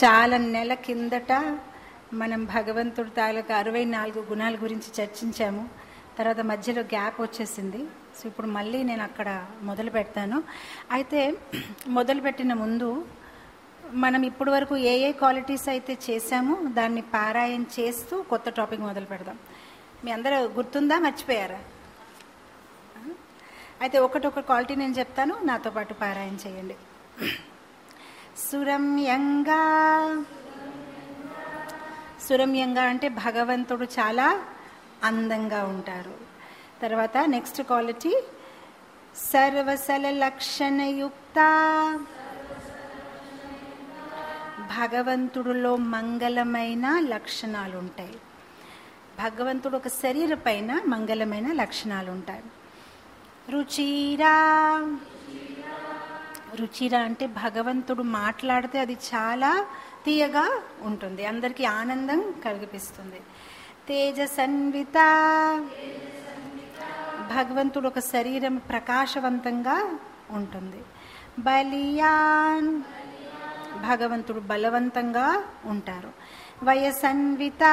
చాలా నెల కిందట మనం భగవంతుడి తాలూకా అరవై నాలుగు గుణాల గురించి చర్చించాము తర్వాత మధ్యలో గ్యాప్ వచ్చేసింది సో ఇప్పుడు మళ్ళీ నేను అక్కడ మొదలు పెడతాను అయితే మొదలుపెట్టిన ముందు మనం ఇప్పటి వరకు ఏ ఏ క్వాలిటీస్ అయితే చేశామో దాన్ని పారాయణ చేస్తూ కొత్త టాపిక్ మొదలు పెడదాం మీ అందరూ గుర్తుందా మర్చిపోయారా అయితే ఒకటొక క్వాలిటీ నేను చెప్తాను నాతో పాటు పారాయణ చేయండి సురమ్యంగా సురమ్యంగా అంటే భగవంతుడు చాలా అందంగా ఉంటారు తర్వాత నెక్స్ట్ క్వాలిటీ సర్వసల లక్షణయుక్త భగవంతుడిలో మంగళమైన లక్షణాలు ఉంటాయి భగవంతుడు ఒక శరీర పైన మంగళమైన లక్షణాలు ఉంటాయి రుచిరా రుచిరా అంటే భగవంతుడు మాట్లాడితే అది చాలా తీయగా ఉంటుంది అందరికీ ఆనందం కలిగిపిస్తుంది తేజసన్విత భగవంతుడు ఒక శరీరం ప్రకాశవంతంగా ఉంటుంది బలియాన్ భగవంతుడు బలవంతంగా ఉంటారు వయసన్విత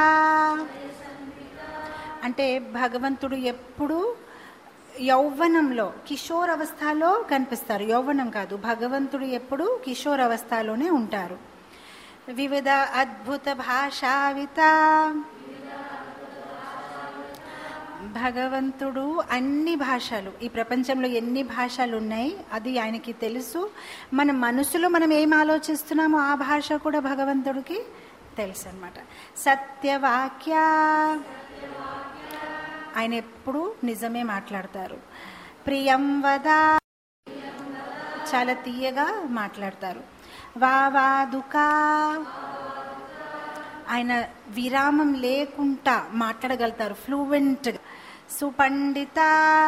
అంటే భగవంతుడు ఎప్పుడు యౌవనంలో కిషోర్ అవస్థలో కనిపిస్తారు యౌవనం కాదు భగవంతుడు ఎప్పుడు కిషోర్ అవస్థలోనే ఉంటారు వివిధ అద్భుత భాషావిత భగవంతుడు అన్ని భాషలు ఈ ప్రపంచంలో ఎన్ని భాషలు ఉన్నాయి అది ఆయనకి తెలుసు మన మనసులో మనం ఏం ఆలోచిస్తున్నామో ఆ భాష కూడా భగవంతుడికి తెలుసు అనమాట సత్యవాక్య ఆయన ఎప్పుడు నిజమే మాట్లాడతారు ప్రియం వద చాలా తీయగా మాట్లాడతారు వా వాదుకా ఆయన విరామం లేకుండా మాట్లాడగలుగుతారు ఫ్లూవెంట్ సుపండిత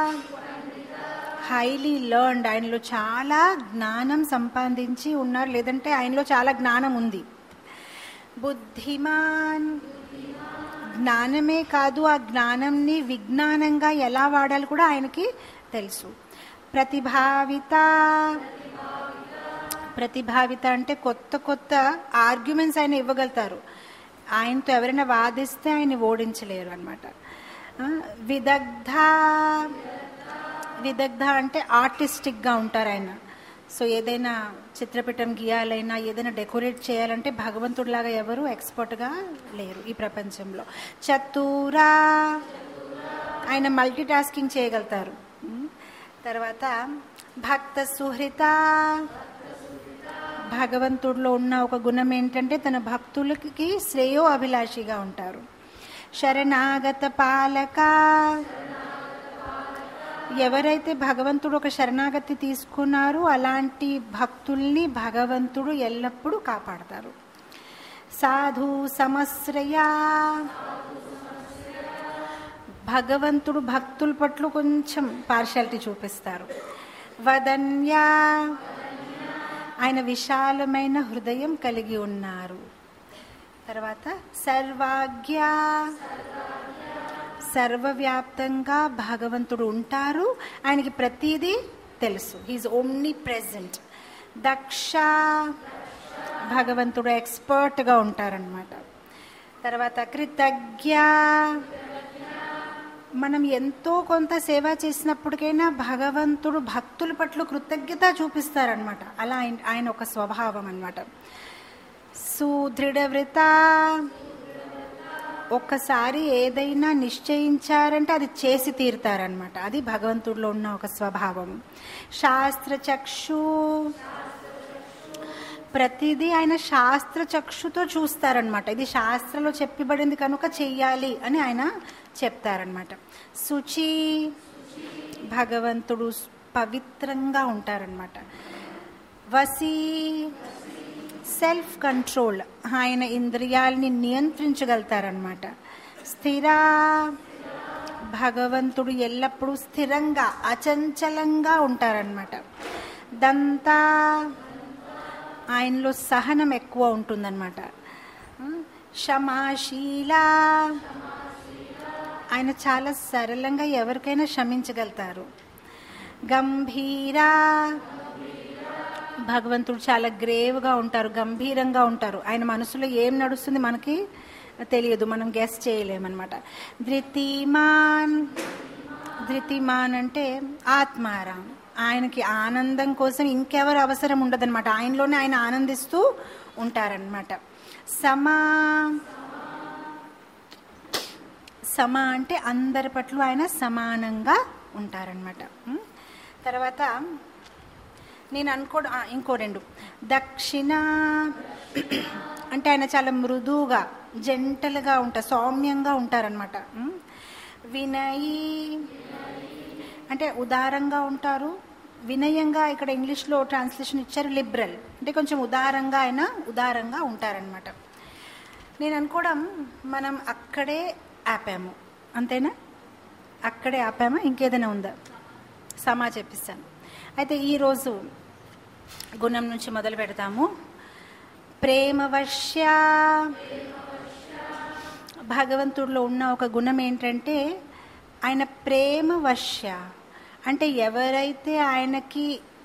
హైలీ లర్న్డ్ ఆయనలో చాలా జ్ఞానం సంపాదించి ఉన్నారు లేదంటే ఆయనలో చాలా జ్ఞానం ఉంది బుద్ధిమాన్ జ్ఞానమే కాదు ఆ జ్ఞానంని విజ్ఞానంగా ఎలా వాడాలి కూడా ఆయనకి తెలుసు ప్రతిభావిత ప్రతిభావిత అంటే కొత్త కొత్త ఆర్గ్యుమెంట్స్ ఆయన ఇవ్వగలుగుతారు ఆయనతో ఎవరైనా వాదిస్తే ఆయన ఓడించలేరు అనమాట విదగ్ధ విదగ్ధ అంటే ఆర్టిస్టిక్గా ఉంటారు ఆయన సో ఏదైనా చిత్రపటం గీయాలైనా ఏదైనా డెకరేట్ చేయాలంటే భగవంతుడిలాగా ఎవరు ఎక్స్పర్ట్గా లేరు ఈ ప్రపంచంలో చతురా ఆయన మల్టీ టాస్కింగ్ చేయగలుగుతారు తర్వాత భక్త సుహృత భగవంతుడిలో ఉన్న ఒక గుణం ఏంటంటే తన భక్తులకి శ్రేయో అభిలాషిగా ఉంటారు శరణాగత పాలక ఎవరైతే భగవంతుడు ఒక శరణాగతి తీసుకున్నారో అలాంటి భక్తుల్ని భగవంతుడు ఎల్లప్పుడూ కాపాడతారు సాధు సమశ్రయ భగవంతుడు భక్తుల పట్ల కొంచెం పార్షాలిటీ చూపిస్తారు వదన్యా ఆయన విశాలమైన హృదయం కలిగి ఉన్నారు తర్వాత సర్వాజ్ఞ సర్వవ్యాప్తంగా భగవంతుడు ఉంటారు ఆయనకి ప్రతిదీ తెలుసు హీజ్ ఓమ్ని ప్రెజెంట్ దక్ష భగవంతుడు ఎక్స్పర్ట్గా ఉంటారనమాట తర్వాత కృతజ్ఞ మనం ఎంతో కొంత సేవ చేసినప్పటికైనా భగవంతుడు భక్తుల పట్ల కృతజ్ఞత చూపిస్తారనమాట అలా ఆయన ఆయన ఒక స్వభావం అనమాట సుదృఢవ్రత ఒక్కసారి ఏదైనా నిశ్చయించారంటే అది చేసి తీరుతారనమాట అది భగవంతుడిలో ఉన్న ఒక స్వభావం శాస్త్రచక్షు ప్రతిదీ ఆయన శాస్త్ర చక్షుతో చూస్తారనమాట ఇది శాస్త్రంలో చెప్పబడింది కనుక చెయ్యాలి అని ఆయన చెప్తారనమాట శుచి భగవంతుడు పవిత్రంగా ఉంటారనమాట వసీ సెల్ఫ్ కంట్రోల్ ఆయన ఇంద్రియాలని నియంత్రించగలుగుతారనమాట స్థిర భగవంతుడు ఎల్లప్పుడూ స్థిరంగా అచంచలంగా ఉంటారనమాట దంతా ఆయనలో సహనం ఎక్కువ ఉంటుందన్నమాట క్షమాశీల ఆయన చాలా సరళంగా ఎవరికైనా క్షమించగలుగుతారు గంభీర భగవంతుడు చాలా గ్రేవ్గా ఉంటారు గంభీరంగా ఉంటారు ఆయన మనసులో ఏం నడుస్తుంది మనకి తెలియదు మనం గెస్ చేయలేమన్నమాట ధృతిమాన్ ధృతిమాన్ అంటే ఆత్మారాం ఆయనకి ఆనందం కోసం ఇంకెవరు అవసరం ఉండదన్నమాట ఆయనలోనే ఆయన ఆనందిస్తూ ఉంటారనమాట సమా సమ అంటే అందరి పట్ల ఆయన సమానంగా ఉంటారనమాట ఉం? తర్వాత నేను అనుకోడు ఆ, ఇంకో రెండు దక్షిణ అంటే ఆయన చాలా మృదువుగా జంటలుగా ఉంటారు సౌమ్యంగా ఉంటారనమాట ఉం? వినయి అంటే ఉదారంగా ఉంటారు వినయంగా ఇక్కడ ఇంగ్లీష్లో ట్రాన్స్లేషన్ ఇచ్చారు లిబరల్ అంటే కొంచెం ఉదారంగా ఆయన ఉదారంగా ఉంటారనమాట నేను అనుకోవడం మనం అక్కడే ఆపాము అంతేనా అక్కడే ఆపామా ఇంకేదైనా ఉందా సమా చెప్పిస్తాను అయితే ఈరోజు గుణం నుంచి మొదలు పెడతాము ప్రేమవశ్య భగవంతుడిలో ఉన్న ఒక గుణం ఏంటంటే ఆయన ప్రేమవశ్య అంటే ఎవరైతే ఆయనకి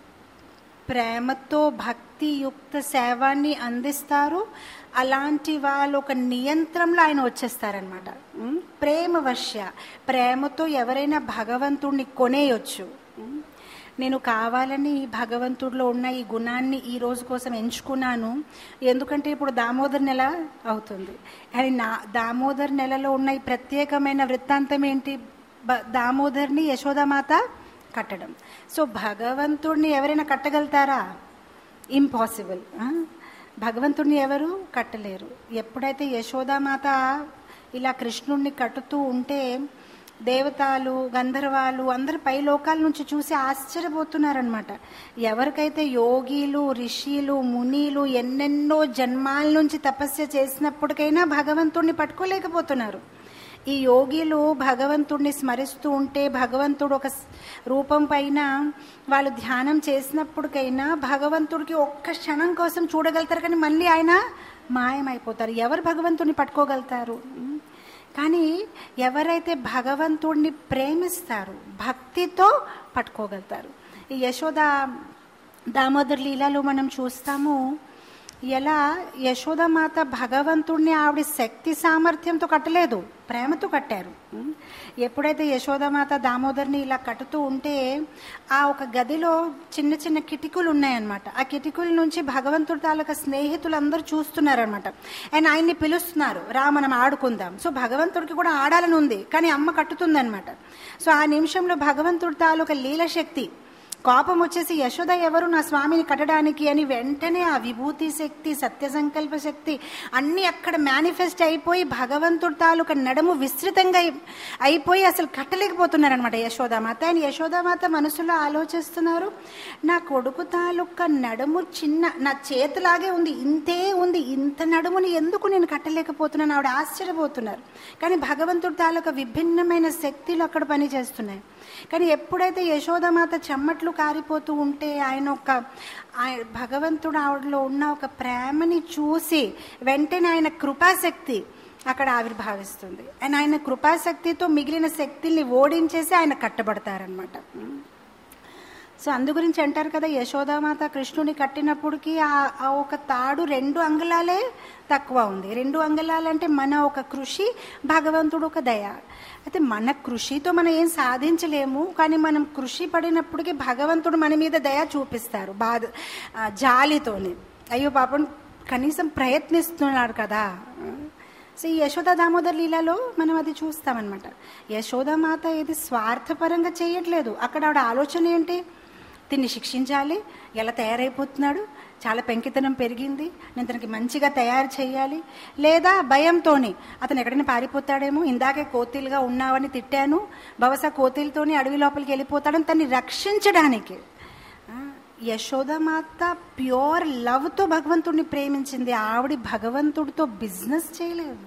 ప్రేమతో భక్తియుక్త సేవాన్ని అందిస్తారు అలాంటి వాళ్ళు ఒక నియంత్రణలో ఆయన వచ్చేస్తారనమాట ఉమ్, ప్రేమవశ్య ప్రేమతో ఎవరైనా భగవంతుడిని కొనేయొచ్చు ఉమ్, నేను కావాలని ఈ భగవంతుడిలో ఉన్న ఈ గుణాన్ని ఈ రోజు కోసం ఎంచుకున్నాను ఎందుకంటే ఇప్పుడు దామోదర్ నెల అవుతుంది అని నా దామోదర్ నెలలో ఉన్న ఈ ప్రత్యేకమైన వృత్తాంతం ఏంటి బ- దామోదర్ని యశోదామాత కట్టడం సో భగవంతుడిని ఎవరైనా కట్టగలుగుతారా ఇంపాసిబుల్ భగవంతుడిని ఎవరు కట్టలేరు ఎప్పుడైతే యశోదామాత ఇలా కృష్ణుడిని కట్టుతూ ఉంటే దేవతలు గంధర్వాలు అందరు పై లోకాల నుంచి చూసి ఆశ్చర్యపోతున్నారనమాట ఎవరికైతే యోగిలు ఋషిలు మునిలు ఎన్నెన్నో జన్మాల నుంచి తపస్య చేసినప్పటికైనా భగవంతుడిని పట్టుకోలేకపోతున్నారు ఈ యోగిలు భగవంతుడిని స్మరిస్తూ ఉంటే భగవంతుడు ఒక స్- రూపం పైన వాళ్ళు ధ్యానం చేసినప్పటికైనా భగవంతుడికి ఒక్క క్షణం కోసం చూడగలుగుతారు కానీ మళ్ళీ ఆయన మాయమైపోతారు ఎవరు భగవంతుడిని పట్టుకోగలుగుతారు ఉమ్. కానీ ఎవరైతే భగవంతుడిని ప్రేమిస్తారు భక్తితో పట్టుకోగలుగుతారు ఈ యశోద దామోదర్ లీలలో మనం చూస్తాము ఎలా యశోదమాత భగవంతుడిని ఆవిడ శక్తి సామర్థ్యంతో కట్టలేదు ప్రేమతో కట్టారు ఉం? ఎప్పుడైతే యశోదమాత దామోదర్ని ఇలా కట్టుతూ ఉంటే ఆ ఒక గదిలో చిన్న చిన్న కిటికీలు ఉన్నాయన్నమాట ఆ కిటికీల నుంచి భగవంతుడి తాలూకా స్నేహితులు అందరూ చూస్తున్నారనమాట అండ్ ఆయన్ని పిలుస్తున్నారు రా మనం ఆడుకుందాం సో భగవంతుడికి కూడా ఆడాలని ఉంది కానీ అమ్మ కట్టుతుందన్నమాట సో ఆ నిమిషంలో భగవంతుడి తాలూకా లీల శక్తి కోపం వచ్చేసి యశోద ఎవరు నా స్వామిని కట్టడానికి అని వెంటనే ఆ విభూతి శక్తి సత్య సంకల్ప శక్తి అన్నీ అక్కడ మేనిఫెస్ట్ అయిపోయి భగవంతుడి తాలూకా నడుము విస్తృతంగా అయి- అయిపోయి అసలు కట్టలేకపోతున్నారనమాట యశోదామాత ఆయన యశోదామాత మనసులో ఆలోచిస్తున్నారు నా కొడుకు తాలూకా నడుము చిన్న నా చేతిలాగే ఉంది ఇంతే ఉంది ఇంత నడుముని ఎందుకు నేను కట్టలేకపోతున్నాను ఆవిడ ఆశ్చర్యపోతున్నారు కానీ భగవంతుడి తాలూకా విభిన్నమైన శక్తులు అక్కడ పనిచేస్తున్నాయి కానీ ఎప్పుడైతే యశోదమాత చెమ్మట్లు కారిపోతూ ఉంటే ఆయన ఒక ఆయన భగవంతుడు ఆవిడలో ఉన్న ఒక ప్రేమని చూసి వెంటనే ఆయన కృపాశక్తి అక్కడ ఆవిర్భావిస్తుంది అండ్ ఆయన కృపాశక్తితో మిగిలిన శక్తుల్ని ఓడించేసి ఆయన కట్టబడతారనమాట సో అందు గురించి అంటారు కదా యశోదామాత కృష్ణుని కట్టినప్పటికీ ఆ ఆ ఒక తాడు రెండు అంగుళాలే తక్కువ ఉంది రెండు అంగుళాలంటే మన ఒక కృషి భగవంతుడు ఒక దయ అయితే మన కృషితో మనం ఏం సాధించలేము కానీ మనం కృషి పడినప్పటికీ భగవంతుడు మన మీద దయ చూపిస్తారు బాధ ఆ, జాలితోని అయ్యో పాపం కనీసం ప్రయత్నిస్తున్నారు కదా సో ఈ యశోద దామోదర్ లీలలో మనం అది చూస్తామన్నమాట యశోదామాత ఇది స్వార్థపరంగా చేయట్లేదు అక్కడ ఆవిడ ఆలోచన ఏంటి దీన్ని శిక్షించాలి ఎలా తయారైపోతున్నాడు చాలా పెంకితనం పెరిగింది నేను తనకి మంచిగా తయారు చేయాలి లేదా భయంతోని అతను ఎక్కడైనా పారిపోతాడేమో ఇందాకే కోతిలుగా ఉన్నావని తిట్టాను బహుశా కోతిలతోని అడవి లోపలికి వెళ్ళిపోతాడని తన్ని రక్షించడానికి ఆ, యశోదమాత ప్యూర్ లవ్తో భగవంతుడిని ప్రేమించింది ఆవిడ భగవంతుడితో బిజినెస్ చేయలేదు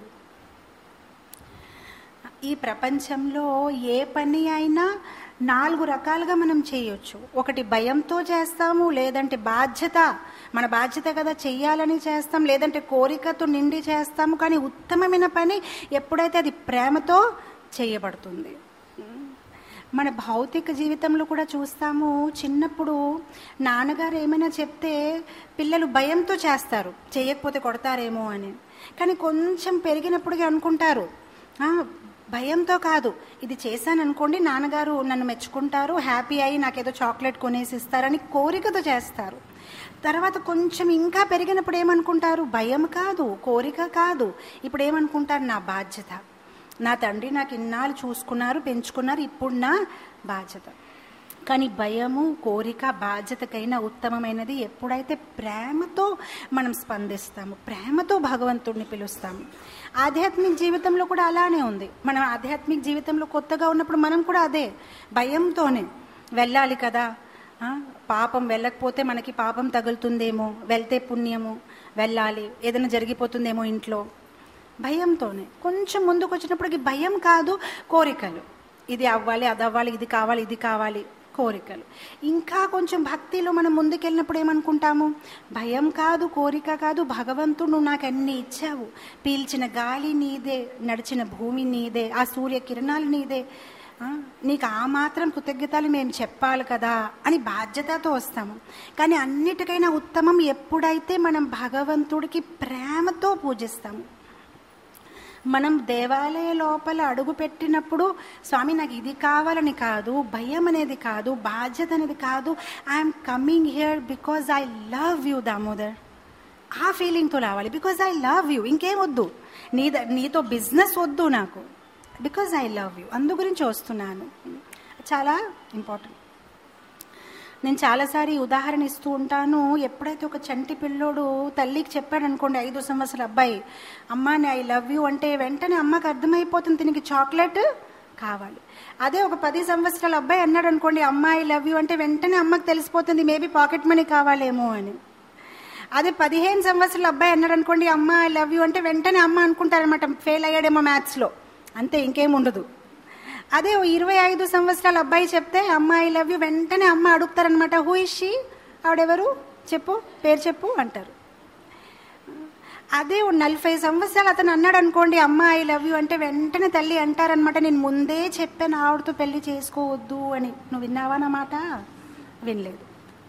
ఈ ప్రపంచంలో ఏ పని అయినా నాలుగు రకాలుగా మనం చేయొచ్చు ఒకటి భయంతో చేస్తాము లేదంటే బాధ్యత మన బాధ్యత కదా చెయ్యాలని చేస్తాం లేదంటే కోరికతో నిండి చేస్తాము కానీ ఉత్తమమైన పని ఎప్పుడైతే అది ప్రేమతో చేయబడుతుంది మన భౌతిక జీవితంలో కూడా చూస్తాము చిన్నప్పుడు నాన్నగారు ఏమైనా చెప్తే పిల్లలు భయంతో చేస్తారు చేయకపోతే కొడతారేమో అని కానీ కొంచెం పెరిగినప్పటికీ అనుకుంటారు "ఆ, భయంతో కాదు ఇది చేశాను అనుకోండి నాన్నగారు నన్ను మెచ్చుకుంటారు హ్యాపీ అయ్యి నాకేదో చాక్లెట్ కొనేసి ఇస్తారని కోరికతో చేస్తారు తర్వాత కొంచెం ఇంకా పెరిగినప్పుడు ఏమనుకుంటారు భయం కాదు కోరిక కాదు ఇప్పుడు ఏమనుకుంటారు నా బాధ్యత నా తండ్రి నాకు ఇన్నాళ్ళు చూసుకున్నారు పెంచుకున్నారు ఇప్పుడు నా బాధ్యత కానీ భయము కోరిక బాధ్యతకైనా ఉత్తమమైనది ఎప్పుడైతే ప్రేమతో మనం స్పందిస్తాము ప్రేమతో భగవంతుడిని పిలుస్తాము ఆధ్యాత్మిక జీవితంలో కూడా అలానే ఉంది మనం ఆధ్యాత్మిక జీవితంలో కొత్తగా ఉన్నప్పుడు మనం కూడా అదే భయంతోనే వెళ్ళాలి కదా ఆ, పాపం వెళ్ళకపోతే మనకి పాపం తగులుతుందేమో వెళ్తే పుణ్యము వెళ్ళాలి ఏదైనా జరిగిపోతుందేమో ఇంట్లో భయంతోనే కొంచెం ముందుకు వచ్చినప్పటికి భయం కాదు కోరికలు ఇది అవ్వాలి అది అవ్వాలి ఇది కావాలి ఇది కావాలి కోరికలు ఇంకా కొంచెం భక్తిలో మనం ముందుకెళ్ళినప్పుడు ఏమనుకుంటాము భయం కాదు కోరిక కాదు భగవంతుడు నువ్వు నాకు అన్ని ఇచ్చావు పీల్చిన గాలి నీదే నడిచిన భూమి నీదే ఆ సూర్య కిరణాలు నీదే ఆ, నీకు ఆ మాత్రం కృతజ్ఞతలు మేము చెప్పాలి కదా అని బాధ్యతతో వస్తాము కానీ అన్నిటికైనా ఉత్తమం ఎప్పుడైతే మనం భగవంతుడికి ప్రేమతో పూజిస్తాము మనం దేవాలయ లోపల అడుగు పెట్టినప్పుడు స్వామి నాకు ఇది కావాలని కాదు భయం అనేది కాదు బాధ్యత అనేది కాదు I'm coming here because I love you Damodar ఆ ఫీలింగ్తో రావాలి బికాజ్ ఐ లవ్ యూ ఇంకేం వద్దు నీ ద- నీతో బిజినెస్ వద్దు నాకు బికాజ్ ఐ లవ్ యూ అందు గురించి వస్తున్నాను చాలా ఇంపార్టెంట్ నేను చాలాసారి ఉదాహరణ ఇస్తూ ఉంటాను ఎప్పుడైతే ఒక చంటి పిల్లోడు తల్లికి చెప్పాడు అనుకోండి ఐదు సంవత్సరాల అబ్బాయి అమ్మ నే ఐ లవ్ యూ అంటే వెంటనే అమ్మకి అర్థమైపోతుంది దీనికి చాక్లెట్ కావాలి అదే ఒక పది సంవత్సరాల అబ్బాయి అన్నాడు అనుకోండి అమ్మ ఐ లవ్ యూ అంటే వెంటనే అమ్మకి తెలిసిపోతుంది మేబీ పాకెట్ మనీ కావాలేమో అని అదే పదిహేను సంవత్సరాల అబ్బాయి అన్నాడు అనుకోండి అమ్మ ఐ లవ్ యూ అంటే వెంటనే అమ్మ అనుకుంటారనమాట ఫెయిల్ అయ్యాడేమో మ్యాథ్స్లో అంతే ఇంకేం ఉండదు అదే ఓ ఇరవై ఐదు సంవత్సరాల అబ్బాయి చెప్తే అమ్మ ఐ లవ్ యూ వెంటనే అమ్మ అడుగుతారనమాట హూ ఇస్ షీ ఆవిడెవరు చెప్పు పేరు చెప్పు అంటారు అదే ఓ నలభై సంవత్సరాలు అతను అన్నాడు అనుకోండి అమ్మ ఐ లవ్ యూ అంటే వెంటనే తల్లి అంటారనమాట నేను ముందే చెప్పాను ఆవిడతో పెళ్లి చేసుకోవద్దు అని నువ్వు విన్నావా నా మాట వినలేదు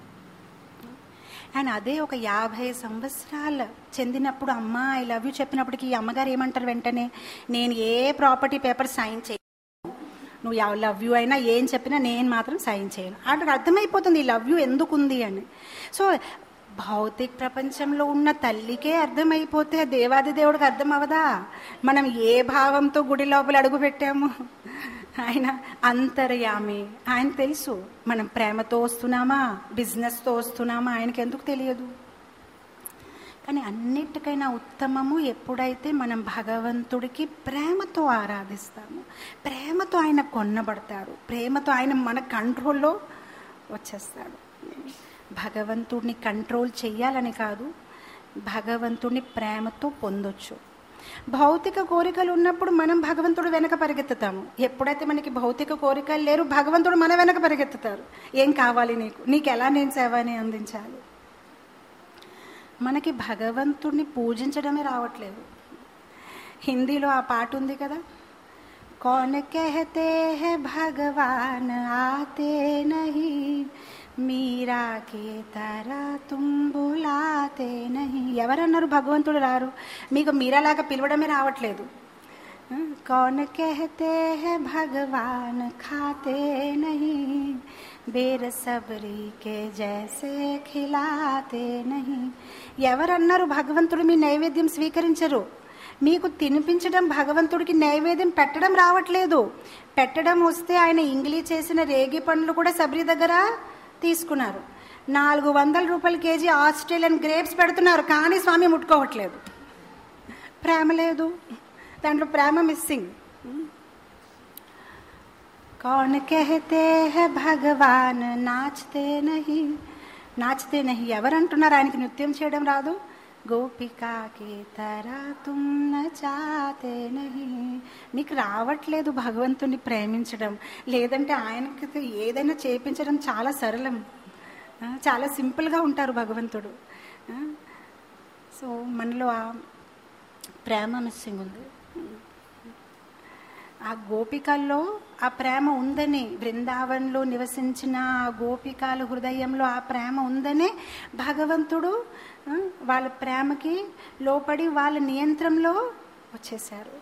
అండ్ అదే ఒక యాభై సంవత్సరాలు చెందినప్పుడు అమ్మ ఐ లవ్ యూ చెప్పినప్పటికీ ఈ అమ్మగారు ఏమంటారు వెంటనే నేను ఏ ప్రాపర్టీ పేపర్ సైన్ చేయ నువ్వు లవ్ యూ అయినా ఏం చెప్పినా నేను మాత్రం సైన్ చేయను అక్కడ అర్థమైపోతుంది ఈ లవ్ యూ ఎందుకు ఉంది అని సో భౌతిక ప్రపంచంలో ఉన్న తల్లికే అర్థమైపోతే దేవాది దేవుడికి అర్థం అవదా మనం ఏ భావంతో గుడి లోపల అడుగు పెట్టాము ఆయన అంతర్యామి ఆయన తెలుసు మనం ప్రేమతో వస్తున్నామా బిజినెస్తో వస్తున్నామా ఆయనకి ఎందుకు తెలియదు కానీ అన్నిటికైనా ఉత్తమము ఎప్పుడైతే మనం భగవంతుడికి ప్రేమతో ఆరాధిస్తాము ప్రేమతో ఆయన కొన్నబడతాడు ప్రేమతో ఆయన మన కంట్రోల్లో వచ్చేస్తాడు భగవంతుడిని కంట్రోల్ చెయ్యాలని కాదు భగవంతుడిని ప్రేమతో పొందొచ్చు భౌతిక కోరికలు ఉన్నప్పుడు మనం భగవంతుడు వెనక పరిగెత్తుతాము ఎప్పుడైతే మనకి భౌతిక కోరికలు లేరు భగవంతుడు మన వెనక పరిగెత్తుతారు ఏం కావాలి నీకు నీకు ఎలా నేను సేవని అందించాలి మనకి భగవంతుడిని పూజించడమే రావట్లేదు హిందీలో ఆ పాట ఉంది కదా कौन कहते हैं भगवान आते नहीं మీరా కే తరా తుమ్ బులాతే నహి ఎవరన్నారు భగవంతుడు రారు మీకు మీరాలాగా పిలవడమే రావట్లేదు कौन कहते हैं भगवान खाते नहीं बेर सबरी के जैसे खिलाते नहीं ఎవరన్నారు భగవంతుడు మీ నైవేద్యం స్వీకరించరు మీకు తినిపించడం భగవంతుడికి నైవేద్యం పెట్టడం రావట్లేదు పెట్టడం వస్తే ఆయన ఇంగ్లీ చేసిన రేగి పండ్లు కూడా సబ్రి దగ్గర తీసుకున్నారు నాలుగు వందల రూపాయల కేజీ ఆస్ట్రేలియన్ గ్రేప్స్ పెడుతున్నారు కానీ స్వామి ముట్టుకోవట్లేదు ప్రేమ లేదు దాంట్లో ప్రేమ మిస్సింగ్ कौन कहते हैं భగవాన్ నాచతే నహి నాచతే నహి ఎవరంటున్నారు ఆయనకి నృత్యం చేయడం రాదు గోపికాకి తరా తుమ్ నచాతే నహి మీకు రావట్లేదు భగవంతుని ప్రేమించడం లేదంటే ఆయనకి ఏదైనా చేపించడం చాలా సరళం ఆ, చాలా సింపుల్గా ఉంటారు భగవంతుడు ఆ, సో మనలో ఆ ప్రేమ మిస్సింగ్ ఉంది ఆ గోపికల్లో ఆ ప్రేమ ఉందని బృందావన్లో నివసించిన ఆ గోపికల హృదయంలో ఆ ప్రేమ ఉందనే భగవంతుడు ఆ, వాళ్ళ ప్రేమకి లోపడి వాళ్ళ నియంత్రణలో వచ్చేసారు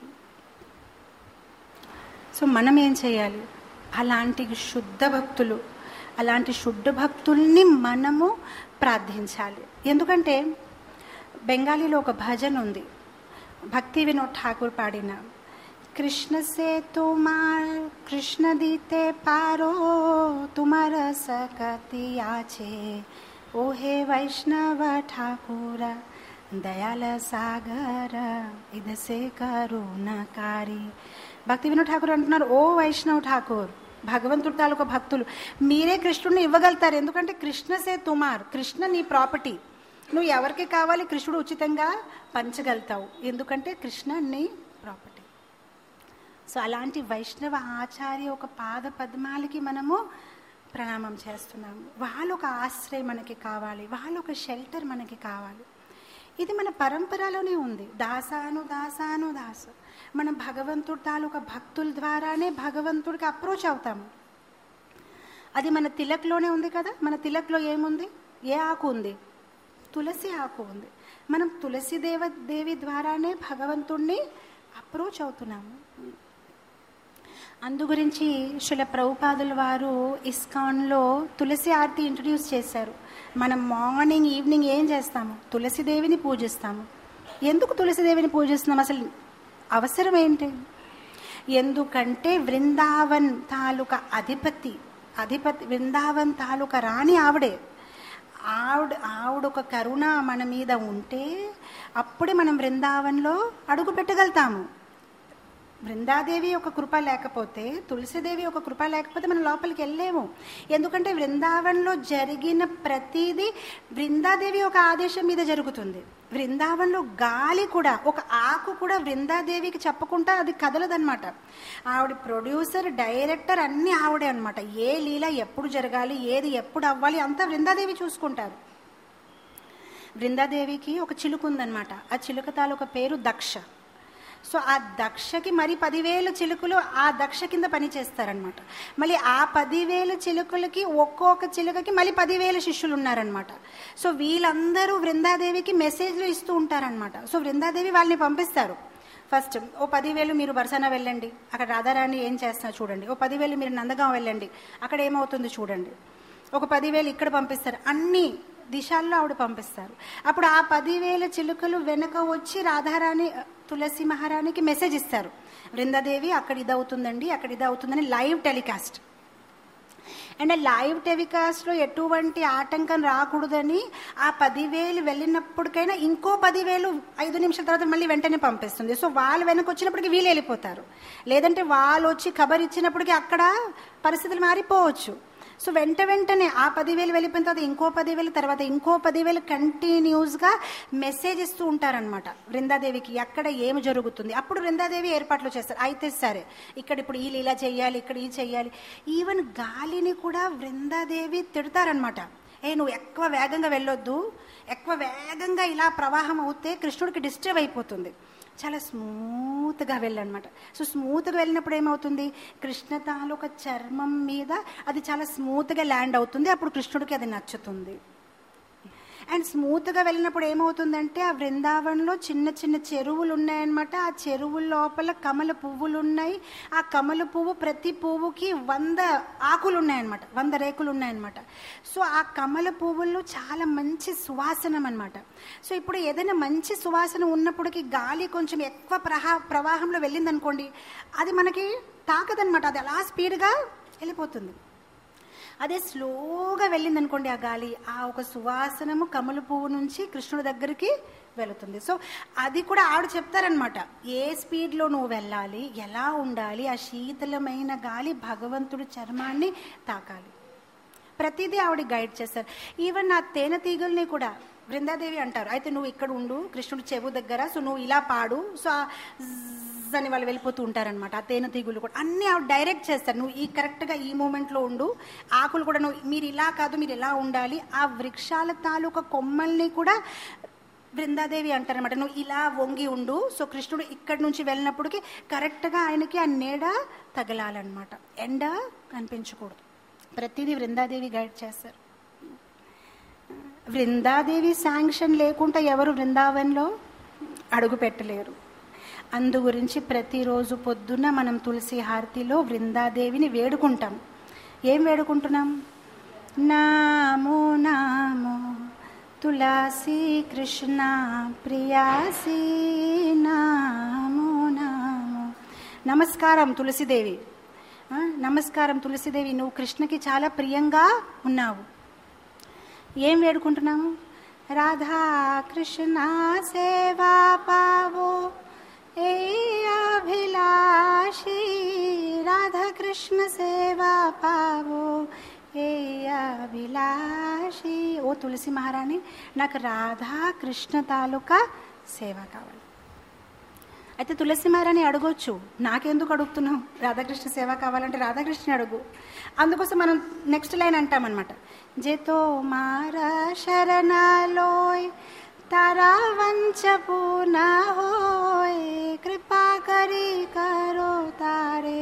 సో మనం ఏం చేయాలి అలాంటి శుద్ధ భక్తులు అలాంటి శుద్ధ భక్తుల్ని మనము ప్రార్థించాలి ఎందుకంటే బెంగాలీలో ఒక భజన ఉంది భక్తి వినోద్ ఠాకూర్ పాడిన కృష్ణ సే తుమార్ కృష్ణ దీతే పారో తుమార సకతి ఆచే ఓహే వైష్ణవ ఠాకూర దయాల సాగర ఇదసే కరుణకారి భక్తి వినోద్ ఠాకూర్ అంటున్నారు ఓ వైష్ణవ్ ఠాకూర్ భగవంతుడి తాలూకా భక్తులు మీరే కృష్ణుడిని ఇవ్వగలుగుతారు ఎందుకంటే కృష్ణ సే తుమార్ కృష్ణ నీ ప్రాపర్టీ నువ్వు ఎవరికి కావాలి కృష్ణుడు ఉచితంగా పంచగలుగుతావు ఎందుకంటే కృష్ణ నీ ప్రాపర్టీ సో అలాంటి వైష్ణవ ఆచార్య ఒక పాద పద్మాలకి మనము ప్రణామం చేస్తున్నాము వాళ్ళ ఒక ఆశ్రయం మనకి కావాలి వాళ్ళ ఒక షెల్టర్ మనకి కావాలి ఇది మన పరంపరలోనే ఉంది దాసాను దాసాను దాస మనం భగవంతుడి తాలూకా భక్తుల ద్వారానే భగవంతుడికి అప్రోచ్ అవుతాము అది మన తిలక్లోనే ఉంది కదా మన తిలక్లో ఏముంది ఏ ఆకు ఉంది తులసి ఆకు ఉంది మనం తులసి దేవ దేవి ద్వారానే భగవంతుణ్ణి అప్రోచ్ అవుతున్నాము అందు గురించి శిల ప్రభుపాదుల వారు ఇస్కాన్లో తులసి ఆరతి ఇంట్రడ్యూస్ చేశారు మనం మార్నింగ్ ఈవినింగ్ ఏం చేస్తాము తులసిదేవిని పూజిస్తాము ఎందుకు తులసిదేవిని పూజిస్తున్నాం అసలు అవసరం ఏంటి ఎందుకంటే వృందావన్ తాలూకా అధిపతి అధిపతి వృందావన్ తాలూకా రాణి ఆవిడే ఆవిడ ఆవిడ ఒక కరుణ మన మీద ఉంటే అప్పుడే మనం బృందావన్లో అడుగు పెట్టగలుగుతాము బృందాదేవి ఒక కృప లేకపోతే తులసిదేవి ఒక కృప లేకపోతే మనం లోపలికి వెళ్ళలేము ఎందుకంటే బృందావన్లో జరిగిన ప్రతిదీ బృందాదేవి ఒక ఆదేశం మీద జరుగుతుంది బృందావన్లో గాలి కూడా ఒక ఆకు కూడా బృందాదేవికి చెప్పకుండా అది కదలదన్నమాట ఆవిడ ప్రొడ్యూసర్ డైరెక్టర్ అన్నీ ఆవిడే అనమాట ఏ లీల ఎప్పుడు జరగాలి ఏది ఎప్పుడు అవ్వాలి అంతా బృందాదేవి చూసుకుంటారు బృందాదేవికి ఒక చిలుక ఉందన్నమాట ఆ చిలుక తాలూక పేరు దక్ష సో ఆ దక్షకి మరి పదివేల చిలుకలు ఆ దక్ష కింద పని చేస్తారనమాట మళ్ళీ ఆ పదివేల చిలుకలకి ఒక్కొక్క చిలుకకి మళ్ళీ పదివేల శిష్యులు ఉన్నారనమాట సో వీళ్ళందరూ వృందాదేవికి మెసేజ్లు ఇస్తూ ఉంటారనమాట సో వృందాదేవి వాళ్ళని పంపిస్తారు ఫస్ట్ ఓ పదివేలు మీరు బర్సన వెళ్ళండి అక్కడ రాధారాణి ఏం చేస్తున్నా చూడండి ఓ పదివేలు మీరు నందగాం వెళ్ళండి అక్కడ ఏమవుతుంది చూడండి ఒక పదివేలు ఇక్కడ పంపిస్తారు అన్ని దిశాల్లో ఆవిడ పంపిస్తారు అప్పుడు ఆ పదివేల చిలుకలు వెనక వచ్చి రాధారాణి తులసి మహారాణికి మెసేజ్ ఇస్తారు బృందాదేవి అక్కడ ఇది అవుతుందండి అక్కడ ఇది అవుతుందని లైవ్ టెలికాస్ట్ అండ్ లైవ్ టెలికాస్ట్లో ఎటువంటి ఆటంకం రాకూడదని ఆ పదివేలు వెళ్ళినప్పటికైనా ఇంకో పదివేలు ఐదు నిమిషాల తర్వాత మళ్ళీ వెంటనే పంపిస్తుంది సో వాళ్ళు వెనక వచ్చినప్పటికి వీళ్ళు వెళ్ళిపోతారు లేదంటే వాళ్ళు వచ్చి ఖబర్ ఇచ్చినప్పటికీ అక్కడ పరిస్థితులు మారిపోవచ్చు సో వెంట వెంటనే ఆ పదివేలు వెళ్ళిపోయిన తర్వాత ఇంకో పదివేలు తర్వాత ఇంకో పదివేలు కంటిన్యూస్గా మెసేజ్ ఇస్తూ ఉంటారనమాట బృందాదేవికి ఎక్కడ ఏమి జరుగుతుంది అప్పుడు బృందాదేవి ఏర్పాట్లు చేస్తారు అయితే సరే ఇక్కడ ఇప్పుడు ఈ లీలా చేయాలి ఇక్కడ ఈ చెయ్యాలి ఈవెన్ గాలిని కూడా బృందాదేవి తిడతారనమాట ఏ నువ్వు ఎక్కువ వేగంగా వెళ్ళొద్దు ఎక్కువ వేగంగా ఇలా ప్రవాహం అవుతే కృష్ణుడికి డిస్టర్బ్ అయిపోతుంది చాలా స్మూత్గా వెళ్ళనమాట సో స్మూత్గా వెళ్ళినప్పుడు ఏమవుతుంది కృష్ణ తాలూకా చర్మం మీద అది చాలా స్మూత్గా ల్యాండ్ అవుతుంది అప్పుడు కృష్ణుడికి అది నచ్చుతుంది అండ్ స్మూత్గా వెళ్ళినప్పుడు ఏమవుతుందంటే ఆ బృందావనంలో చిన్న చిన్న చెరువులు ఉన్నాయన్నమాట ఆ చెరువుల లోపల కమల పువ్వులు ఉన్నాయి ఆ కమల పువ్వు ప్రతి పువ్వుకి వంద ఆకులు ఉన్నాయన్నమాట వంద రేకులు ఉన్నాయన్నమాట సో ఆ కమల పువ్వుల్లో చాలా మంచి సువాసనం అనమాట సో ఇప్పుడు ఏదైనా మంచి సువాసన ఉన్నప్పటికీ గాలి కొంచెం ఎక్కువ ప్రహా ప్రవాహంలో వెళ్ళిందనుకోండి అది మనకి తాకదనమాట అది అలా స్పీడ్గా వెళ్ళిపోతుంది అదే స్లోగా వెళ్ళింది అనుకోండి ఆ గాలి ఆ ఒక సువాసనము కమల పువ్వు నుంచి కృష్ణుడి దగ్గరికి వెళుతుంది సో అది కూడా ఆవిడ చెప్తారనమాట ఏ స్పీడ్లో నువ్వు వెళ్ళాలి ఎలా ఉండాలి ఆ శీతలమైన గాలి భగవంతుడి చర్మాన్ని తాకాలి ప్రతిదీ ఆవిడ గైడ్ చేస్తారు ఈవెన్ నా తేనె తీగల్ని కూడా బృందాదేవి అంటారు అయితే నువ్వు ఇక్కడ ఉండు కృష్ణుడి చెవు దగ్గర సో నువ్వు ఇలా పాడు సో ఆ జ్జ్ అని వాళ్ళు వెళ్ళిపోతూ ఉంటారనమాట ఆ తేనె తీగులు కూడా అన్నీ ఆవిడ డైరెక్ట్ చేస్తారు నువ్వు ఈ కరెక్ట్గా ఈ మూమెంట్లో ఉండు ఆకులు కూడా నువ్వు మీరు ఇలా కాదు మీరు ఎలా ఉండాలి ఆ వృక్షాల తాలూకా కొమ్మల్ని కూడా బృందాదేవి అంటారనమాట నువ్వు ఇలా వంగి ఉండు సో కృష్ణుడు ఇక్కడి నుంచి వెళ్ళినప్పటికి కరెక్ట్గా ఆయనకి ఆ నీడ తగలాలన్నమాట ఎండ కనిపించకూడదు ప్రతిదీ బృందాదేవి గైడ్ చేస్తారు బృందాదేవి శాంక్షన్ లేకుండా ఎవరు బృందావన్లో అడుగు పెట్టలేరు అందు గురించి ప్రతిరోజు పొద్దున్న మనం తులసి హారతిలో బృందాదేవిని వేడుకుంటాం ఏం వేడుకుంటున్నాం నామో నామో తులసి కృష్ణ ప్రియాసి నామో నామో నమస్కారం తులసిదేవి ఆ, నమస్కారం తులసిదేవి నువ్వు కృష్ణకి చాలా ప్రియంగా ఉన్నావు ఏం వేడుకుంటున్నాము రాధా కృష్ణ సేవా పావో ఏ అభిలాషి రాధా కృష్ణ సేవా పావో ఏ అభిలాషి ఓ తులసి మహారాణి నాకు రాధా కృష్ణ తాలూకా సేవ కావాలి అయితే తులసి మహారాణి అడగొచ్చు నాకెందుకు అడుగుతున్నావు రాధాకృష్ణ సేవ కావాలంటే రాధాకృష్ణ అడుగు అందుకోసం మనం నెక్స్ట్ లైన్ అంటామన్నమాట జేతో మారా శరణలోయ్ తారా వంచపు నా హోయ్ కృపా కరి కరో తారే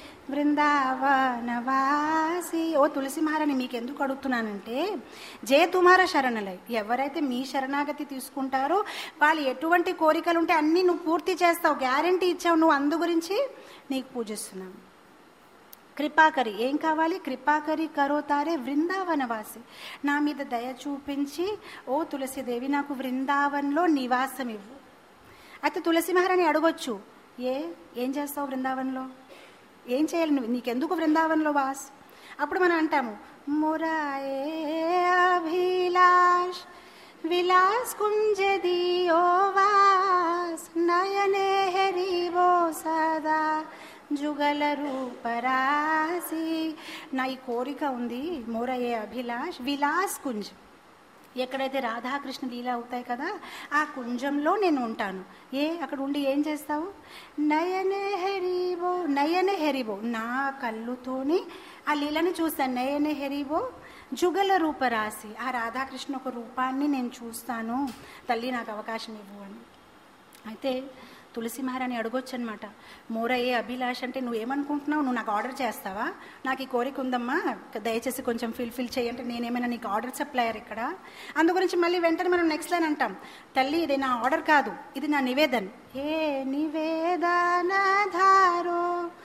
బృందావనవాసి ఓ తులసి మహారాణి మీకు ఎందుకు అడుగుతున్నానంటే జే తుమార శరణలై ఎవరైతే మీ శరణాగతి తీసుకుంటారో వాళ్ళు ఎటువంటి కోరికలు ఉంటే అన్నీ నువ్వు పూర్తి చేస్తావు గ్యారంటీ ఇచ్చావు నువ్వు అందు గురించి నీకు పూజిస్తున్నాను కృపాకరి ఏం కావాలి కృపాకరి కరోతారే వృందావనవాసి నా మీద దయ చూపించి ఓ తులసిదేవి నాకు వృందావన్లో నివాసం ఇవ్వు అయితే తులసి మహారాణి అడగొచ్చు ఏ ఏం చేస్తావు బృందావన్లో ఏం చేయాలి నువ్వు నీకెందుకు బృందావన్లో వాస్ అప్పుడు మనం అంటాము మురాయే అభిలాష్ విలాస్ కుంజ దియో వాస్ నయనే హరివో సదా జుగల రూపరాసి నా ఈ కోరిక ఉంది మోరయ్యే అభిలాష్ విలాస్ కుంజ్ ఎక్కడైతే రాధాకృష్ణ లీల అవుతాయి కదా ఆ కుంజంలో నేను ఉంటాను ఏ అక్కడ ఉండి ఏం చేస్తావు నయనే హెరిబో నయనే హెరిబో నా కళ్ళుతోని ఆ లీలను చూస్తాను నయనే హెరిబో జుగల రూపరాశి ఆ రాధాకృష్ణ ఒక రూపాన్ని నేను చూస్తాను తల్లి నాకు అవకాశం ఇవ్వు అని అయితే తులసి మహారాణి అడగొచ్చు అనమాట మోరయ్యే అభిలాష్ అంటే నువ్వు ఏమనుకుంటున్నావు నువ్వు నాకు ఆర్డర్ చేస్తావా నాకు ఈ కోరిక ఉందమ్మా దయచేసి కొంచెం ఫిల్ఫిల్ చేయంటే నేనేమైనా నీకు ఆర్డర్ సప్లయర్ ఇక్కడ అందు గురించి మళ్ళీ వెంటనే మనం నెక్స్ట్ లైన్ అంటాం తల్లి ఇది నా ఆర్డర్ కాదు ఇది నా నివేదన్ ఏ నివేదన ధారో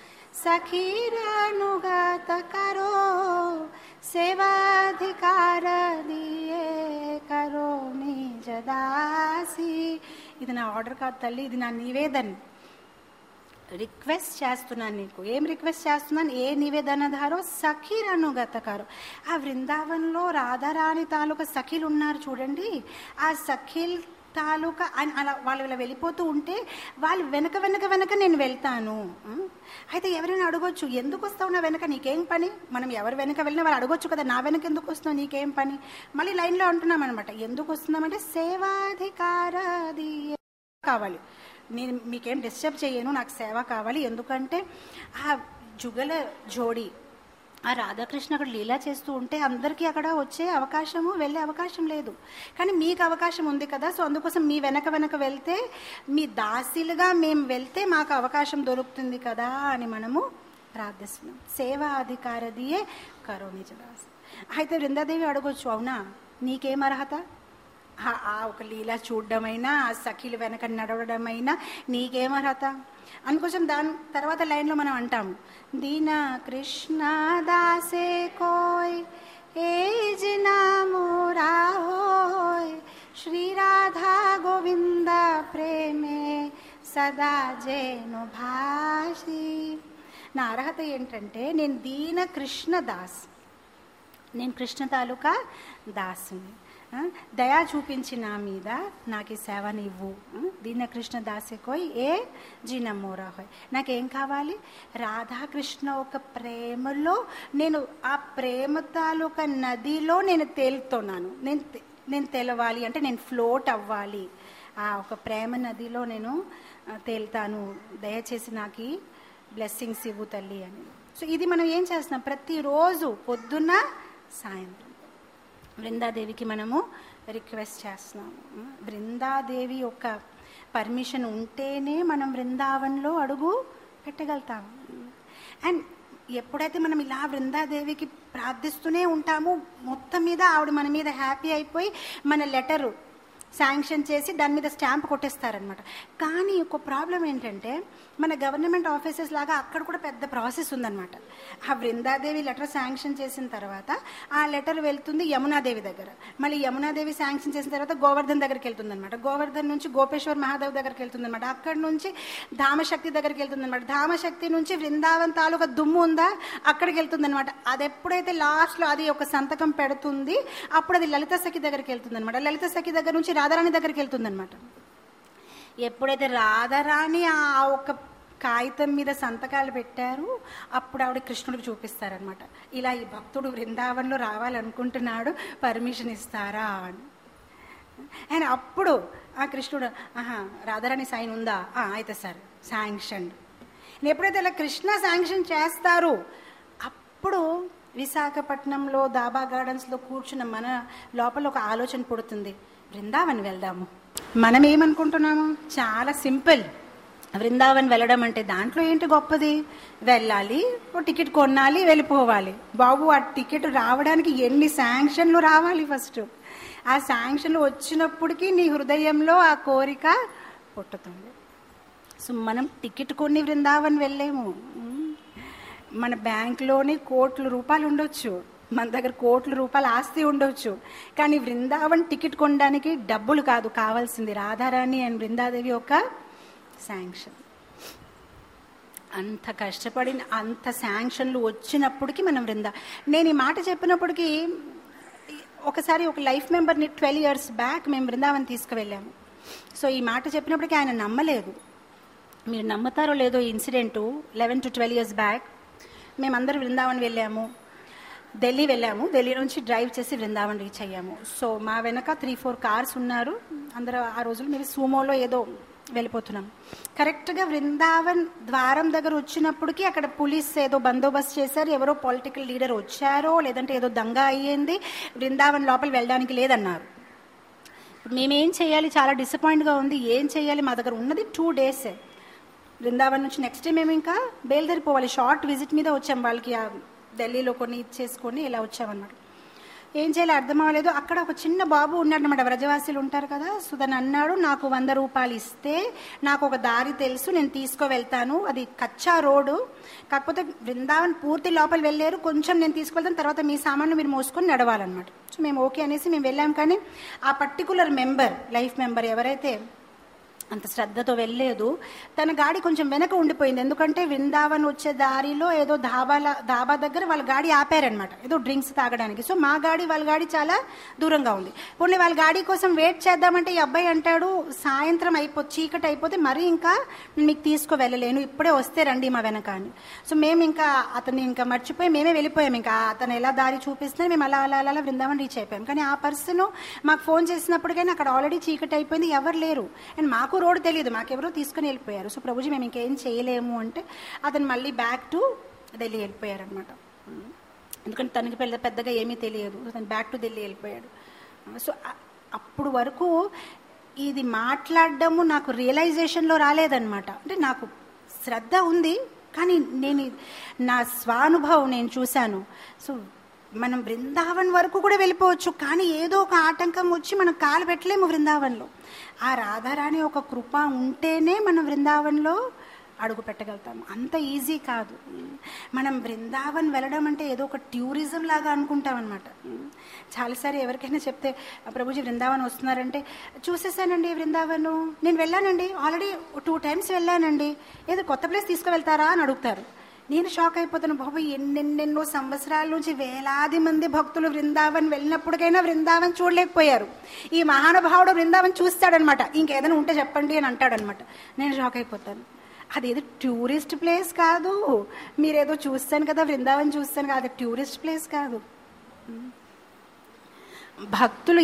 సఖీరానుగత కరో సేవాధికార దియే కరో నిజ దాసి ఇది నా ఆర్డర్ కాదు తల్లి ఇది నా నివేదన్ రిక్వెస్ట్ చేస్తున్నాను నీకు ఏం రిక్వెస్ట్ చేస్తున్నాను ఏ నివేదనధారో సఖీరనుగతకారు ఆ బృందావనంలో రాధారాణి తాలూకా సఖీలు ఉన్నారు చూడండి ఆ సఖీల్ తాలూకా అన్- అలా వాళ్ళు ఇలా వెళ్ళిపోతూ ఉంటే వాళ్ళు వెనక వెనక వెనక నేను వెళ్తాను ఉం? అయితే ఎవరైనా అడగొచ్చు ఎందుకు వస్తావు నా వెనక నీకేం పని మనం ఎవరు వెనక వెళ్ళినా వాళ్ళు అడగొచ్చు కదా నా వెనక ఎందుకు వస్తున్నావు నీకేం పని మళ్ళీ లైన్లో అంటున్నాం అనమాట ఎందుకు వస్తున్నామంటే సేవాధికారది కావాలి నేను మీకేం డిస్టర్బ్ చేయను నాకు సేవ కావాలి ఎందుకంటే ఆ జుగల జోడి ఆ రాధాకృష్ణ అక్కడ లీలా చేస్తూ ఉంటే అందరికీ అక్కడ వచ్చే అవకాశము వెళ్ళే అవకాశం లేదు కానీ మీకు అవకాశం ఉంది కదా సో అందుకోసం మీ వెనక వెనక వెళ్తే మీ దాసీలుగా మేము వెళ్తే మాకు అవకాశం దొరుకుతుంది కదా అని మనము ప్రార్థిస్తున్నాం సేవా అధికారదియే కరో నిజదాస్ అయితే బృందాదేవి అడగొచ్చు అవునా నీకేం అర్హత ఆ- ఆ ఒక లీల చూడడమైనా ఆ సఖీలు వెనక నడవడమైనా నీకేం అర్హత అందుకోసం దాని తర్వాత లైన్లో మనం అంటాము దీన కృష్ణ దాసే కోయ్ ఏ జినా మోరా హోయ్ శ్రీ రాధా గోవింద ప్రేమే సదా జేను భాషి నా అర్హత ఏంటంటే నేను దీన కృష్ణ దాస్ నేను కృష్ణ తాలూకా దాసుని ఆ, దయా చూపించి నా మీద నాకు ఈ సేవని ఇవ్వు ఆ, దీన కృష్ణ దాసెకోయ్ ఏ జీనమ్మోరా హోయ్ నాకేం కావాలి రాధాకృష్ణ ఒక ప్రేమలో నేను ఆ ప్రేమ తాలూకా నదిలో నేను తేలుతున్నాను నేను తె- నేను తెలవాలి అంటే నేను ఫ్లోట్ అవ్వాలి ఆ ఒక ప్రేమ నదిలో నేను ఆ, తేలుతాను దయచేసి నాకు ఈ బ్లెస్సింగ్స్ ఇవ్వు తల్లి అని సో ఇది మనం ఏం చేస్తున్నాం ప్రతిరోజు పొద్దున్న సాయంత్రం బృందాదేవికి మనము రిక్వెస్ట్ చేస్తున్నాం బృందాదేవి యొక్క పర్మిషన్ ఉంటేనే మనం బృందావన్లో అడుగు పెట్టగలుగుతాం అండ్ ఎప్పుడైతే మనం ఇలా బృందాదేవికి ప్రార్థిస్తూనే ఉంటామో మొత్తం మీద ఆవిడ మన మీద హ్యాపీ అయిపోయి మన లెటరు శాంక్షన్ చేసి దాని మీద స్టాంప్ కొట్టేస్తారనమాట కానీ ఒక ప్రాబ్లం ఏంటంటే మన గవర్నమెంట్ ఆఫీసెస్ లాగా అక్కడ కూడా పెద్ద ప్రాసెస్ ఉందన్నమాట ఆ బృందాదేవి లెటర్ శాంక్షన్ చేసిన తర్వాత ఆ లెటర్ వెళ్తుంది యమునాదేవి దగ్గర మళ్ళీ యమునాదేవి శాంక్షన్ చేసిన తర్వాత గోవర్ధన్ దగ్గరికి వెళ్తుంది అనమాట గోవర్ధన్ నుంచి గోపేశ్వర్ మహాదేవ్ దగ్గరికి వెళ్తుంది అనమాట అక్కడ నుంచి ధామశక్తి దగ్గరికి వెళ్తుంది అనమాట ధామశక్తి నుంచి బృందావన్ తాలూకా దుమ్ము ఉందా అక్కడికి వెళ్తుంది అనమాట అది ఎప్పుడైతే లాస్ట్లో అది ఒక సంతకం పెడుతుంది అప్పుడు అది లలిత సఖి దగ్గరికి వెళ్తుంది అనమాట లలిత సఖి దగ్గర నుంచి రాధారాణి దగ్గరికి వెళ్తుంది అనమాట ఎప్పుడైతే రాధారాణి ఆ ఒక కాగితం మీద సంతకాలు పెట్టారు అప్పుడు ఆవిడ కృష్ణుడికి చూపిస్తారనమాట ఇలా ఈ భక్తుడు బృందావనంలో రావాలనుకుంటున్నాడు పర్మిషన్ ఇస్తారా అని అండ్ అప్పుడు ఆ కృష్ణుడు ఆహా రాధారాణి సైన్ ఉందా "ఆ, అయితే సార్ శాంక్షన్ ఎప్పుడైతే ఇలా కృష్ణ శాంక్షన్ చేస్తారు అప్పుడు విశాఖపట్నంలో దాబా గార్డెన్స్లో కూర్చున్న మన లోపల ఒక ఆలోచన పుడుతుంది బృందావన్ వెళ్దాము మనం ఏమనుకుంటున్నాము చాలా సింపుల్ బృందావన్ వెళ్ళడం అంటే దాంట్లో ఏంటి గొప్పది వెళ్ళాలి ఓ టికెట్ కొనాలి వెళ్ళిపోవాలి బాబు ఆ టికెట్ రావడానికి ఎన్ని శాంక్షన్లు రావాలి ఫస్ట్ ఆ శాంక్షన్లు వచ్చినప్పటికీ నీ హృదయంలో ఆ కోరిక పుట్టుతుంది సో మనం టికెట్ కొన్ని బృందావన్ వెళ్ళలేము ఉమ్. మన బ్యాంక్లోని కోట్ల రూపాయలు ఉండొచ్చు మన దగ్గర కోట్ల రూపాయల ఆస్తి ఉండొచ్చు కానీ బృందావన్ టికెట్ కొనడానికి డబ్బులు కాదు కావాల్సింది రాధారాణి అండ్ బృందాదేవి ఒక శాంక్షన్ అంత కష్టపడిన అంత శాంక్షన్లు వచ్చినప్పటికీ మనం బృందా నేను ఈ మాట చెప్పినప్పటికీ ఒకసారి ఒక లైఫ్ మెంబర్ని ట్వెల్వ్ ఇయర్స్ బ్యాక్ మేము బృందావన్ తీసుకువెళ్ళాము సో ఈ మాట చెప్పినప్పటికీ ఆయన నమ్మలేదు మీరు నమ్ముతారో లేదో ఈ incident eleven to twelve years back మేమందరం బృందావన్ వెళ్ళాము ఢిల్లీ వెళ్ళాము ఢిల్లీ నుంచి డ్రైవ్ చేసి బృందావన్ రీచ్ అయ్యాము సో మా వెనక త్రీ ఫోర్ కార్స్ ఉన్నారు అందరూ ఆ రోజులు మేము సూమోలో ఏదో వెళ్ళిపోతున్నాం కరెక్ట్గా బృందావన్ ద్వారం దగ్గర వచ్చినప్పటికీ అక్కడ పోలీస్ ఏదో బందోబస్తు చేశారు ఎవరో పొలిటికల్ లీడర్ వచ్చారో లేదంటే ఏదో దంగా అయ్యింది బృందావన్ లోపల వెళ్ళడానికి లేదన్నారు మేమేం చేయాలి చాలా డిసప్పాయింట్గా ఉంది ఏం చేయాలి మా దగ్గర ఉన్నది టూ డేసే బృందావన్ నుంచి నెక్స్ట్ డే మేము ఇంకా బయలుదేరిపోవాలి షార్ట్ విజిట్ మీద వచ్చాం వాళ్ళకి ఆ ఢిల్లీలో కొన్ని ఇచ్చేసుకొని ఇలా వచ్చామన్నమాట ఏం చేయాలి అర్థం అవ్వలేదు అక్కడ ఒక చిన్న బాబు ఉన్నాడు అనమాట వ్రజవాసీలు ఉంటారు కదా సో దాన్ని అన్నాడు నాకు వంద రూపాయలు ఇస్తే నాకు ఒక దారి తెలుసు నేను తీసుకువెళ్తాను అది కచ్చా రోడ్డు కాకపోతే బృందావన్ పూర్తి లోపల వెళ్ళారు కొంచెం నేను తీసుకువెళ్తాను తర్వాత మీ సామాన్లు మీరు మోసుకొని నడవాలన్నమాట సో మేము ఓకే అనేసి మేము వెళ్ళాం కానీ ఆ పర్టికులర్ మెంబర్ లైఫ్ మెంబర్ ఎవరైతే అంత శ్రద్ధతో వెళ్ళలేదు తన గాడి కొంచెం వెనక ఉండిపోయింది ఎందుకంటే వృందావన్ వచ్చే దారిలో ఏదో ధాబాల ధాబా దగ్గర వాళ్ళ గాడి ఆపారనమాట ఏదో డ్రింక్స్ తాగడానికి సో మా గాడి వాళ్ళ గాడి చాలా దూరంగా ఉంది పోనీ వాళ్ళ గాడి కోసం వెయిట్ చేద్దామంటే ఈ అబ్బాయి అంటాడు సాయంత్రం అయిపో చీకటి అయిపోతే మరీ ఇంకా మీకు తీసుకు వెళ్ళలేను ఇప్పుడే వస్తే రండి మా వెనక అని సో మేము ఇంకా అతన్ని ఇంకా మర్చిపోయి మేమే వెళ్ళిపోయాం ఇంకా అతను ఎలా దారి చూపిస్తున్నా మేము అలా అలా అలా అలా బృందావన్ రీచ్ అయిపోయాం కానీ ఆ పర్సన్ మాకు ఫోన్ చేసినప్పటికైనా అక్కడ ఆల్రెడీ చీకటి అయిపోయింది ఎవరు లేరు అండ్ మాకు రోడ్ తెలియదు మాకెవరో తీసుకుని వెళ్ళిపోయారు సో ప్రభుజీ మేము ఇంకేం చేయలేము అంటే అతను మళ్ళీ బ్యాక్ టు ఢిల్లీ వెళ్ళిపోయారనమాట ఎందుకంటే తనకి పెద్ద పెద్దగా ఏమీ తెలియదు తను బ్యాక్ టు ఢిల్లీ వెళ్ళిపోయాడు సో అ- అప్పుడు వరకు ఇది మాట్లాడడము నాకు రియలైజేషన్లో రాలేదన్నమాట అంటే నాకు శ్రద్ధ ఉంది కానీ నేను ఇది- నా స్వానుభవం నేను చూశాను సో మనం బృందావన్ వరకు కూడా వెళ్ళిపోవచ్చు కానీ ఏదో ఒక ఆటంకం వచ్చి మనం కాలు పెట్టలేము బృందావన్లో ఆ రాధారాణి ఒక కృప ఉంటేనే మనం బృందావన్లో అడుగు పెట్టగలుగుతాం అంత ఈజీ కాదు మనం బృందావన్ వెళ్ళడం అంటే ఏదో ఒక టూరిజం లాగా అనుకుంటాం అనమాట చాలాసారి ఎవరికైనా చెప్తే ప్రభుజీ బృందావన్ వస్తున్నారంటే చూసేసానండి బృందావన్ నేను వెళ్ళానండి ఆల్రెడీ టూ టైమ్స్ వెళ్ళానండి ఏదో కొత్త ప్లేస్ తీసుకువెళ్తారా అని అడుగుతారు నేను షాక్ అయిపోతాను బాబు ఎన్నెన్నెన్నో సంవత్సరాల నుంచి వేలాది మంది భక్తులు బృందావన్ వెళ్ళినప్పటికైనా బృందావన్ చూడలేకపోయారు ఈ మహానుభావుడు బృందావన్ చూస్తాడనమాట ఇంకేదైనా ఉంటే చెప్పండి అని అంటాడనమాట నేను షాక్ అయిపోతాను అదేదో టూరిస్ట్ ప్లేస్ కాదు మీరేదో చూస్తాను కదా బృందావన్ చూస్తాను కదా అది టూరిస్ట్ ప్లేస్ కాదు భక్తులు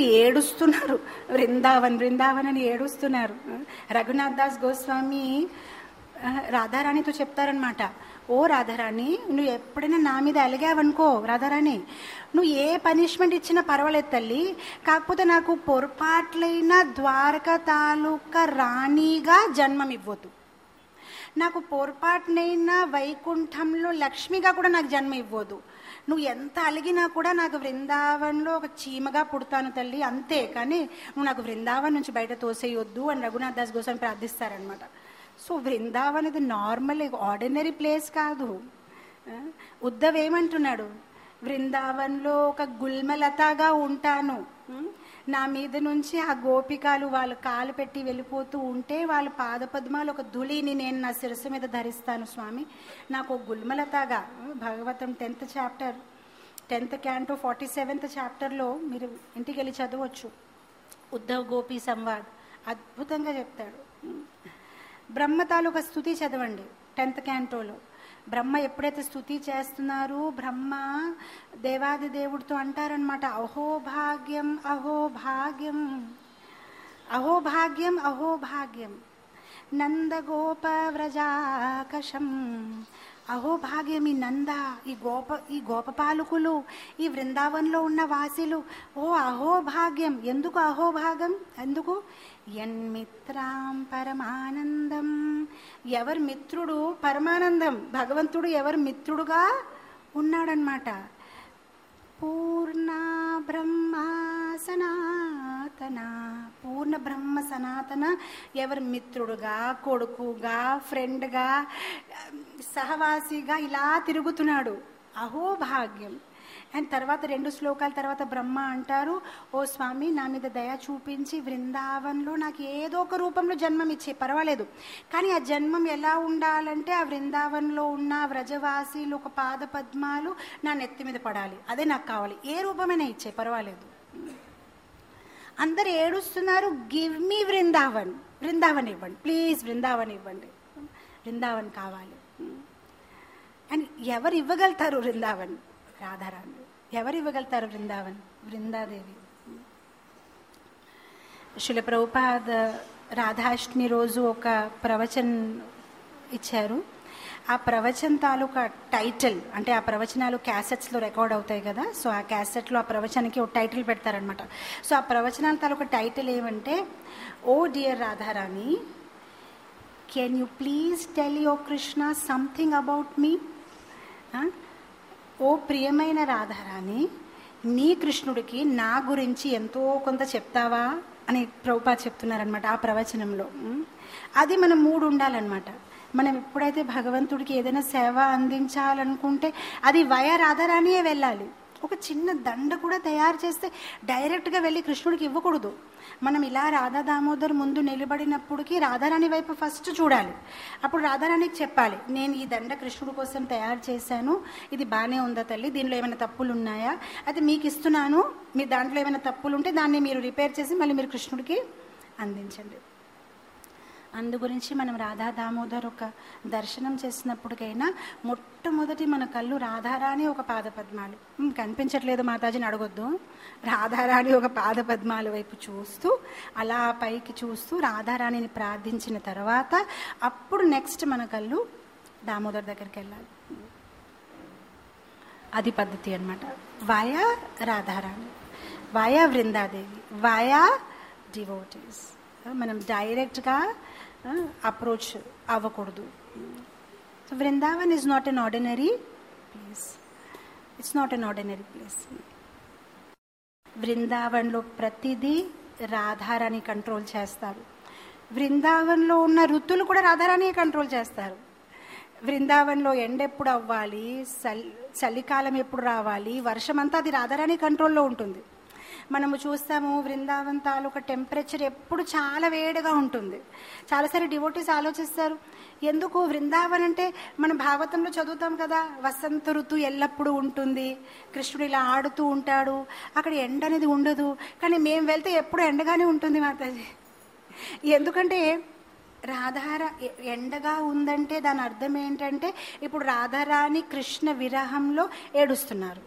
ఏడుస్తున్నారు బృందావన్ బృందావన్ అని ఏడుస్తున్నారు రఘునాథ్ దాస్ గోస్వామి ఆ, రాధారాణితో చెప్తారనమాట ఓ రాధారాణి నువ్వు ఎప్పుడైనా నా మీద అలిగావనుకో రాధారాణి నువ్వు ఏ పనిష్మెంట్ ఇచ్చినా పర్వాలేదు తల్లి కాకపోతే నాకు పొరపాట్లైన ద్వారక తాలూకా రాణిగా జన్మం ఇవ్వద్దు నాకు పొరపాటునైనా వైకుంఠంలో లక్ష్మిగా కూడా నాకు జన్మ ఇవ్వదు నువ్వు ఎంత అలిగినా కూడా నాకు బృందావన్లో ఒక చీమగా పుడతాను తల్లి అంతే కానీ నువ్వు నాకు బృందావన్ నుంచి బయట తోసేయొద్దు అని రఘునాథ్ దాస్ గోస్వామి ప్రార్థిస్తారనమాట సో బృందావన్ ఇది నార్మల్ ఆర్డినరీ ప్లేస్ కాదు ఆ, ఉద్ధవ్ ఏమంటున్నాడు బృందావన్లో ఒక గుల్మలతగా ఉంటాను ఉం? నా మీద నుంచి ఆ గోపికాలు వాళ్ళు కాలు పెట్టి వెళ్ళిపోతూ ఉంటే వాళ్ళ పాదపద్మాలు ఒక ధూళిని నేను నా శిరస్సు మీద ధరిస్తాను స్వామి నాకు ఒక గుల్మలతగా ఉం? Bhagavatam tenth chapter tenth canto forty seventh చాప్టర్లో మీరు ఇంటికి వెళ్ళి చదవచ్చు ఉద్ధవ్ గోపి సంవాద్ అద్భుతంగా చెప్తాడు ఉం? బ్రహ్మ తాలూకా స్థుతి చదవండి టెన్త్ క్యాంటోలో బ్రహ్మ ఎప్పుడైతే స్థుతి చేస్తున్నారు బ్రహ్మ దేవాది దేవుడితో అంటారనమాట అహో భాగ్యం అహో భాగ్యం అహో భాగ్యం అహో భాగ్యం నందగోప వ్రజాకషం అహో భాగ్యం ఈ నంద ఈ గోప ఈ గోపపాలకులు ఈ బృందావనంలో ఉన్న వాసిలు ఓ అహో భాగ్యం ఎందుకు అహో భాగం ఎందుకు ఎన్మిత్రాం పరమానందం ఎవరి మిత్రుడు పరమానందం భగవంతుడు ఎవరి మిత్రుడుగా ఉన్నాడనమాట పూర్ణ బ్రహ్మ సనాతన పూర్ణ బ్రహ్మ సనాతన ఎవరి మిత్రుడుగా కొడుకుగా ఫ్రెండ్గా సహవాసిగా ఇలా తిరుగుతున్నాడు అహో భాగ్యం అండ్ తర్వాత రెండు శ్లోకాల తర్వాత బ్రహ్మ అంటారు ఓ స్వామి నా మీద దయ చూపించి బృందావన్లో నాకు ఏదో ఒక రూపంలో జన్మం ఇచ్చే పర్వాలేదు కానీ ఆ జన్మం ఎలా ఉండాలంటే ఆ బృందావన్లో ఉన్న వ్రజవాసీలు ఒక పాద పద్మాలు నా నెత్తి మీద పడాలి అదే నాకు కావాలి ఏ రూపమైనా ఇచ్చే పర్వాలేదు అందరు ఏడుస్తున్నారు గివ్ మీ బృందావన్ బృందావన్ ఇవ్వండి ప్లీజ్ బృందావన్ ఇవ్వండి బృందావన్ కావాలి అండ్ ఎవరు ఇవ్వగలుగుతారు బృందావన్ రాధారాణి ఎవరు ఇవ్వగలుగుతారు బృందావన్ బృందాదేవి శిల ప్రభుపాద రాధాష్టమి రోజు ఒక ప్రవచన్ ఇచ్చారు ఆ ప్రవచన్ తాలూకా టైటిల్ అంటే ఆ ప్రవచనాలు క్యాసెట్స్లో రికార్డ్ అవుతాయి కదా సో ఆ క్యాసెట్లో ఆ ప్రవచనకి ఒక టైటిల్ పెడతారనమాట సో ఆ ప్రవచనాల తాలూకా టైటిల్ ఏమంటే oh dear Radharani can you please tell your Krishna something about me ఓ ప్రియమైన రాధారాణి నీ కృష్ణుడికి నా గురించి ఎంతో కొంత చెప్తావా అని ప్రభుపా చెప్తున్నారనమాట ఆ ప్రవచనంలో ఉమ్. అది మన మూడు ఉండాలన్నమాట మనం ఎప్పుడైతే భగవంతుడికి ఏదైనా సేవ అందించాలనుకుంటే అది వయ రాధారాణియే వెళ్ళాలి ఒక చిన్న దండ కూడా తయారు చేస్తే డైరెక్ట్గా వెళ్ళి కృష్ణుడికి ఇవ్వకూడదు మనం ఇలా రాధా దామోదర్ ముందు నిలబడినప్పటికీ రాధారాణి వైపు ఫస్ట్ చూడాలి అప్పుడు రాధారాణికి చెప్పాలి నేను ఈ దండ కృష్ణుడి కోసం తయారు చేశాను ఇది బాగానే ఉందా తల్లి దీనిలో ఏమైనా తప్పులు ఉన్నాయా అయితే మీకు ఇస్తున్నాను మీ దాంట్లో ఏమైనా తప్పులు ఉంటే దాన్ని మీరు రిపేర్ చేసి మళ్ళీ మీరు కృష్ణుడికి అందించండి అందు గురించి మనం రాధా దామోదర్ ఒక దర్శనం చేసినప్పటికైనా మొట్టమొదటి మన కళ్ళు రాధారాణి ఒక పాదపద్మాలు "ఉమ్, కనిపించట్లేదు మాతాజీని అడగొద్దు రాధారాణి ఒక పాదపద్మాల వైపు చూస్తూ అలా పైకి చూస్తూ రాధారాణిని ప్రార్థించిన తర్వాత అప్పుడు నెక్స్ట్ మన కళ్ళు దామోదర్ దగ్గరికి వెళ్ళాలి అది పద్ధతి అన్నమాట via Radharani via Vrindadevi via devotees మనం డైరెక్ట్గా అప్రోచ్ అవ్వకూడదు so Vrindavan is not an ordinary place it's not an ordinary place బృందావన్లో ప్రతిదీ రాధారాణి కంట్రోల్ చేస్తారు బృందావన్లో ఉన్న ఋతులు కూడా రాధారాణి కంట్రోల్ చేస్తారు బృందావన్లో ఎండ ఎప్పుడు అవ్వాలి చల్ చలికాలం ఎప్పుడు రావాలి వర్షం అంతా అది రాధారాణి కంట్రోల్లో ఉంటుంది మనము చూస్తాము బృందావన్ తాలూకా టెంపరేచర్ ఎప్పుడు చాలా వేడిగా ఉంటుంది చాలాసారి డివోటీస్ ఆలోచిస్తారు ఎందుకు బృందావన్ అంటే మనం భాగవతంలో చదువుతాం కదా వసంత ఋతు ఎల్లప్పుడూ ఉంటుంది కృష్ణుడు ఇలా ఆడుతూ ఉంటాడు అక్కడ ఎండ అనేది ఉండదు కానీ మేము వెళ్తే ఎప్పుడు ఎండగానే ఉంటుంది మాతాజీ ఎందుకంటే రాధారా ఎ- ఎండగా ఉందంటే దాని అర్థం ఏంటంటే ఇప్పుడు రాధారాణి కృష్ణ విరహంలో ఏడుస్తున్నారు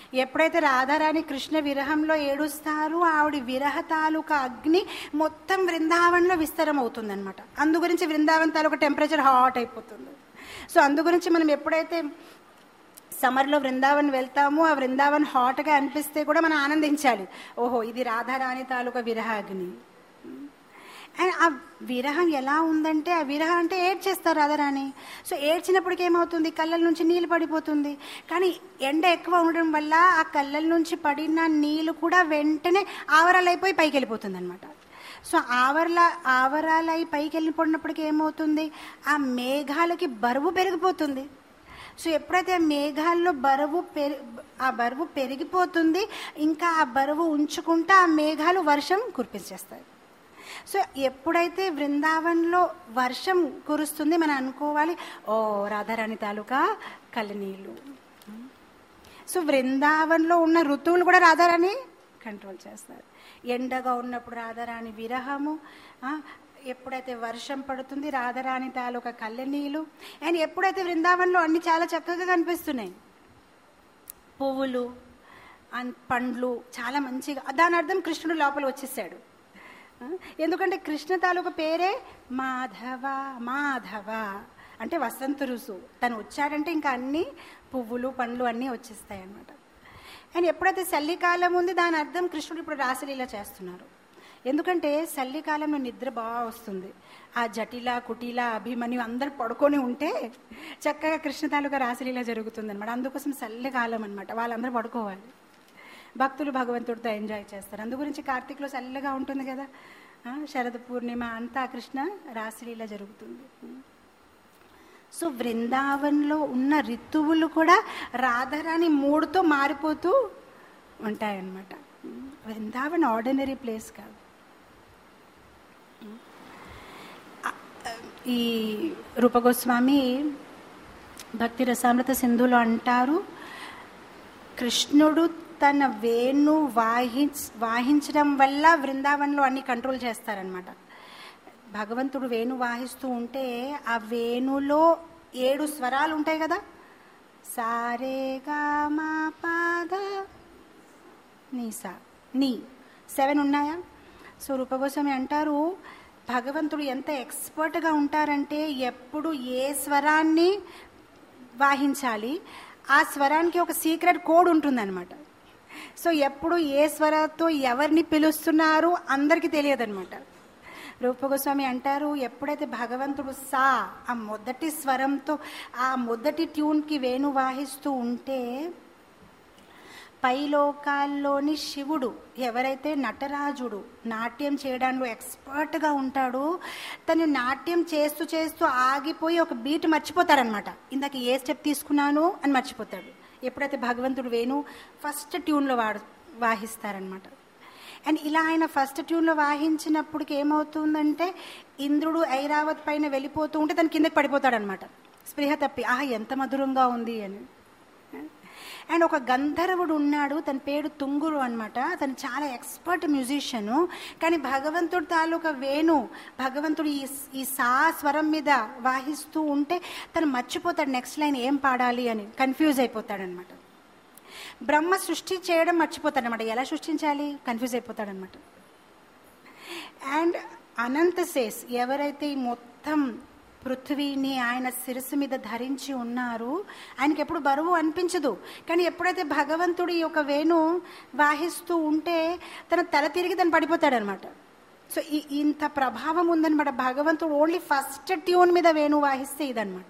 ఎప్పుడైతే రాధారాణి కృష్ణ విరహంలో ఏడుస్తారో ఆవిడ విరహ తాలూకా అగ్ని మొత్తం బృందావనంలో విస్తరం అవుతుంది అనమాట అందు గురించి బృందావన్ తాలూకా టెంపరేచర్ హాట్ అయిపోతుంది సో అందు గురించి మనం ఎప్పుడైతే సమ్మర్లో బృందావన్ వెళ్తాము ఆ బృందావన్ హాట్గా అనిపిస్తే కూడా మనం ఆనందించాలి ఓహో ఇది రాధారాణి తాలూకా విరహాగ్ని అండ్ ఆ విరహం ఎలా ఉందంటే ఆ విరహం అంటే ఏడ్చేస్తారు రాధారాణి సో ఏడ్చినప్పటికి ఏమవుతుంది కళ్ళల నుంచి నీళ్ళు పడిపోతుంది కానీ ఎండ ఎక్కువ ఉండడం వల్ల ఆ కళ్ళల నుంచి పడిన నీళ్ళు కూడా వెంటనే ఆవరాలైపోయి పైకి వెళ్ళిపోతుంది అనమాట సో ఆవరల ఆవరాలై పైకి వెళ్ళిపోయినప్పటికీ ఏమవుతుంది ఆ మేఘాలకి బరువు పెరిగిపోతుంది సో ఎప్పుడైతే ఆ మేఘాల్లో బరువు పెరి ఆ బరువు పెరిగిపోతుంది ఇంకా ఆ బరువు ఉంచుకుంటా ఆ మేఘాలు వర్షం కురిపించేస్తాయి సో ఎప్పుడైతే బృందావన్లో వర్షం కురుస్తుంది మనం అనుకోవాలి ఓ రాధారాణి తాలూకా కలినీళ్ళు సో బృందావన్లో ఉన్న ఋతువులు కూడా రాధారాణి కంట్రోల్ చేస్తారు ఎండగా ఉన్నప్పుడు రాధారాణి విరహము ఆ, ఎప్పుడైతే వర్షం పడుతుంది రాధారాణి తాలూకా కళ్ళనీళ్ళు అండ్ ఎప్పుడైతే బృందావన్లో అన్ని చాలా చక్కగా కనిపిస్తున్నాయి పువ్వులు అండ్ పండ్లు చాలా మంచిగా దాని అర్థం కృష్ణుడు లోపల వచ్చేసాడు ఆ, ఎందుకంటే కృష్ణ తాలూకా పేరే మాధవ మాధవ అంటే వసంత రుసు తను వచ్చాడంటే ఇంకా అన్ని పువ్వులు పండ్లు అన్నీ వచ్చేస్తాయి అన్నమాట అండ్ ఎప్పుడైతే చల్లికాలం ఉంది దాని అర్థం కృష్ణుడు ఇప్పుడు రాసలీల చేస్తున్నారు ఎందుకంటే చల్లికాలంలో నిద్ర బాగా వస్తుంది ఆ జటిల కుటిల అభిమన్యు అందరు పడుకొని ఉంటే చక్కగా కృష్ణ తాలూకా రాసలీల జరుగుతుంది అనమాట అందుకోసం చల్లికాలం అనమాట వాళ్ళందరూ పడుకోవాలి భక్తులు భగవంతుడితో ఎంజాయ్ చేస్తారు అందు గురించి కార్తీక్లో చల్లగా ఉంటుంది కదా ఆ, శరద పూర్ణిమ అంతా కృష్ణ రాసలీల జరుగుతుంది సో బృందావన్లో ఉన్న ఋతువులు కూడా రాధారాణి మూడుతో మారిపోతూ ఉంటాయన్నమాట బృందావన్ ఆర్డినరీ ప్లేస్ కాదు ఈ రూపగోస్వామి భక్తి రసామృత సింధులో అంటారు కృష్ణుడు తన వేణు వాహించ వాహించడం వల్ల బృందావనంలో అన్ని కంట్రోల్ చేస్తారనమాట భగవంతుడు వేణు వాహిస్తూ ఉంటే ఆ వేణులో ఏడు స్వరాలు ఉంటాయి కదా సారే గా మా పాద నీ సా నీ సెవెన్ ఉన్నాయా సో రూపగోస్వామి అంటారు భగవంతుడు ఎంత ఎక్స్పర్ట్గా ఉంటారంటే ఎప్పుడు ఏ స్వరాన్ని వాహించాలి ఆ స్వరానికి ఒక సీక్రెట్ కోడ్ ఉంటుందన్నమాట సో ఎప్పుడు ఏ స్వరతో ఎవరిని పిలుస్తున్నారు అందరికీ తెలియదన్నమాట రూపగోస్వామి అంటారు ఎప్పుడైతే భగవంతుడు సా ఆ మొదటి స్వరంతో ఆ మొదటి ట్యూన్కి వేణు వాహిస్తూ ఉంటే పైలోకాల్లోని శివుడు ఎవరైతే నటరాజుడు నాట్యం చేయడంలో ఎక్స్పర్ట్గా ఉంటాడో తను నాట్యం చేస్తూ చేస్తూ ఆగిపోయి ఒక బీట్ మర్చిపోతాడనమాట ఇందాక ఏ స్టెప్ తీసుకున్నాను అని మర్చిపోతాడు ఎప్పుడైతే భగవంతుడు వేణు ఫస్ట్ ట్యూన్లో వాడు వాహిస్తారనమాట అండ్ ఇలా ఆయన ఫస్ట్ ట్యూన్లో వాహించినప్పటికి ఏమవుతుందంటే ఇంద్రుడు ఐరావత్ పైన వెళ్ళిపోతూ ఉంటే తను కిందకి పడిపోతాడనమాట స్పృహ తప్పి ఆహా ఎంత మధురంగా ఉంది అని అండ్ ఒక గంధర్వుడు ఉన్నాడు తన పేరు తుంగురు అనమాట తను చాలా ఎక్స్పర్ట్ మ్యూజిషియను కానీ భగవంతుడు తాలూకా వేణు భగవంతుడు ఈ ఈ సా స్వరం మీద వాహిస్తూ ఉంటే తను మర్చిపోతాడు నెక్స్ట్ లైన్ ఏం పాడాలి అని కన్ఫ్యూజ్ అయిపోతాడనమాట బ్రహ్మ సృష్టి చేయడం మర్చిపోతాడనమాట ఎలా సృష్టించాలి కన్ఫ్యూజ్ అయిపోతాడనమాట అండ్ అనంత శేష్ ఎవరైతే ఈ మొత్తం పృథ్వీని ఆయన శిరస్సు మీద ధరించి ఉన్నారు ఆయనకి ఎప్పుడు బరువు అనిపించదు కానీ ఎప్పుడైతే భగవంతుడు ఈ యొక్క వేణు వాహిస్తూ ఉంటే తన తల తిరిగి తను పడిపోతాడనమాట సో ఈ ఇంత ప్రభావం ఉందన్నమాట భగవంతుడు ఓన్లీ ఫస్ట్ ట్యూన్ మీద వేణు వాహిస్తే ఇదనమాట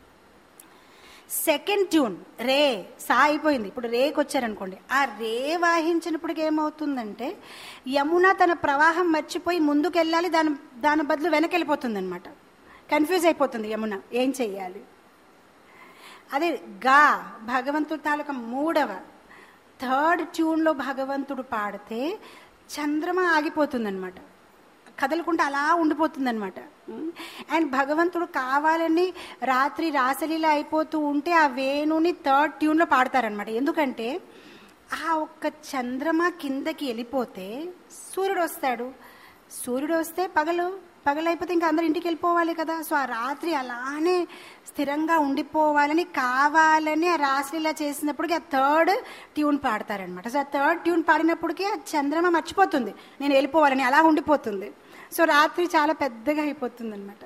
సెకండ్ ట్యూన్ రే సా అయిపోయింది ఇప్పుడు రేకి వచ్చారనుకోండి ఆ రే వాహించినప్పటికి ఏమవుతుందంటే యమున తన ప్రవాహం మర్చిపోయి ముందుకు వెళ్ళాలి దాని దాని బదులు వెనక్కి వెళ్ళిపోతుంది అనమాట కన్ఫ్యూజ్ అయిపోతుంది యమున ఏం చెయ్యాలి అదే గా భగవంతుడు తాలూకా మూడవ థర్డ్ ట్యూన్లో భగవంతుడు పాడితే చంద్రమ ఆగిపోతుందన్నమాట కదలకుండా అలా ఉండిపోతుందన్నమాట అండ్ భగవంతుడు కావాలని రాత్రి రాసలీల అయిపోతూ ఉంటే ఆ వేణుని థర్డ్ ట్యూన్లో పాడతారనమాట ఎందుకంటే ఆ ఒక్క చంద్రమ కిందకి వెళ్ళిపోతే సూర్యుడు వస్తాడు సూర్యుడు వస్తే పగలు పగలైపోతే ఇంకా అందరు ఇంటికి వెళ్ళిపోవాలి కదా సో ఆ రాత్రి అలానే స్థిరంగా ఉండిపోవాలని కావాలని ఆ రాశ్లీల చేసినప్పటికీ ఆ థర్డ్ ట్యూన్ పాడతారనమాట సో ఆ థర్డ్ ట్యూన్ పాడినప్పటికీ ఆ చంద్రమ మర్చిపోతుంది నేను వెళ్ళిపోవాలని అలా ఉండిపోతుంది సో రాత్రి చాలా పెద్దగా అయిపోతుంది అనమాట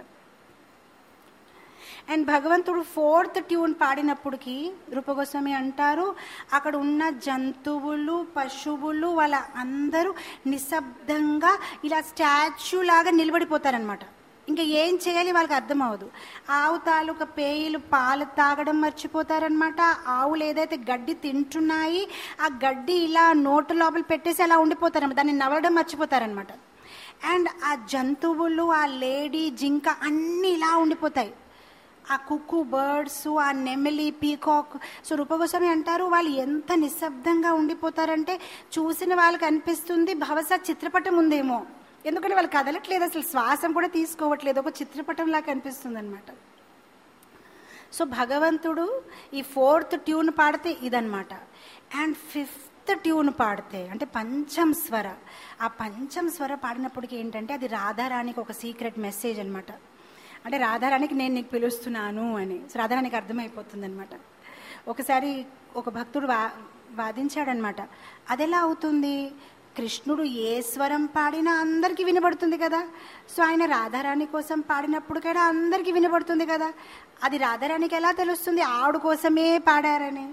అండ్ భగవంతుడు ఫోర్త్ ట్యూన్ పాడినప్పటికీ రూపగోస్వామి అంటారు అక్కడ ఉన్న జంతువులు పశువులు వాళ్ళ అందరూ నిశ్శబ్దంగా ఇలా స్టాచ్యూ లాగా నిలబడిపోతారనమాట ఇంకా ఏం చేయాలి వాళ్ళకి అర్థం అవ్వదు ఆవు తాలూకా పేయిలు పాలు తాగడం మర్చిపోతారనమాట ఆవులు ఏదైతే గడ్డి తింటున్నాయి ఆ గడ్డి ఇలా నోటు లోపల పెట్టేసి అలా ఉండిపోతారన్నమాట దాన్ని నవ్వడం మర్చిపోతారనమాట అండ్ ఆ జంతువులు ఆ లేడీ జింక అన్నీ ఇలా ఉండిపోతాయి ఆ కుక్కు బర్డ్స్ ఆ నెమిలి పీకాక్ సో రూపగోస్వామి అంటారు వాళ్ళు ఎంత నిశ్శబ్దంగా ఉండిపోతారంటే చూసిన వాళ్ళకి అనిపిస్తుంది బహుశా చిత్రపటం ఉందేమో ఎందుకంటే వాళ్ళు కదలట్లేదు అసలు శ్వాసం కూడా తీసుకోవట్లేదు ఒక చిత్రపటం లాగా కనిపిస్తుంది అనమాట సో భగవంతుడు ఈ ఫోర్త్ ట్యూన్ పాడితే ఇదనమాట అండ్ ఫిఫ్త్ ట్యూన్ పాడితే అంటే పంచం స్వర ఆ పంచం స్వర పాడినప్పటికీ ఏంటంటే అది రాధారానికి ఒక సీక్రెట్ మెసేజ్ అనమాట అంటే రాధారానికి నేను నీకు పిలుస్తున్నాను అని సో రాధారానికి అర్థమైపోతుంది అనమాట ఒకసారి ఒక భక్తుడు వా వాదించాడనమాట అదెలా అవుతుంది కృష్ణుడు ఏ స్వరం పాడినా అందరికీ వినబడుతుంది కదా సో ఆయన రాధారాణి కోసం పాడినప్పుడు కూడా అందరికీ వినబడుతుంది కదా అది రాధారాణికి ఎలా తెలుస్తుంది ఆవిడ కోసమే పాడారని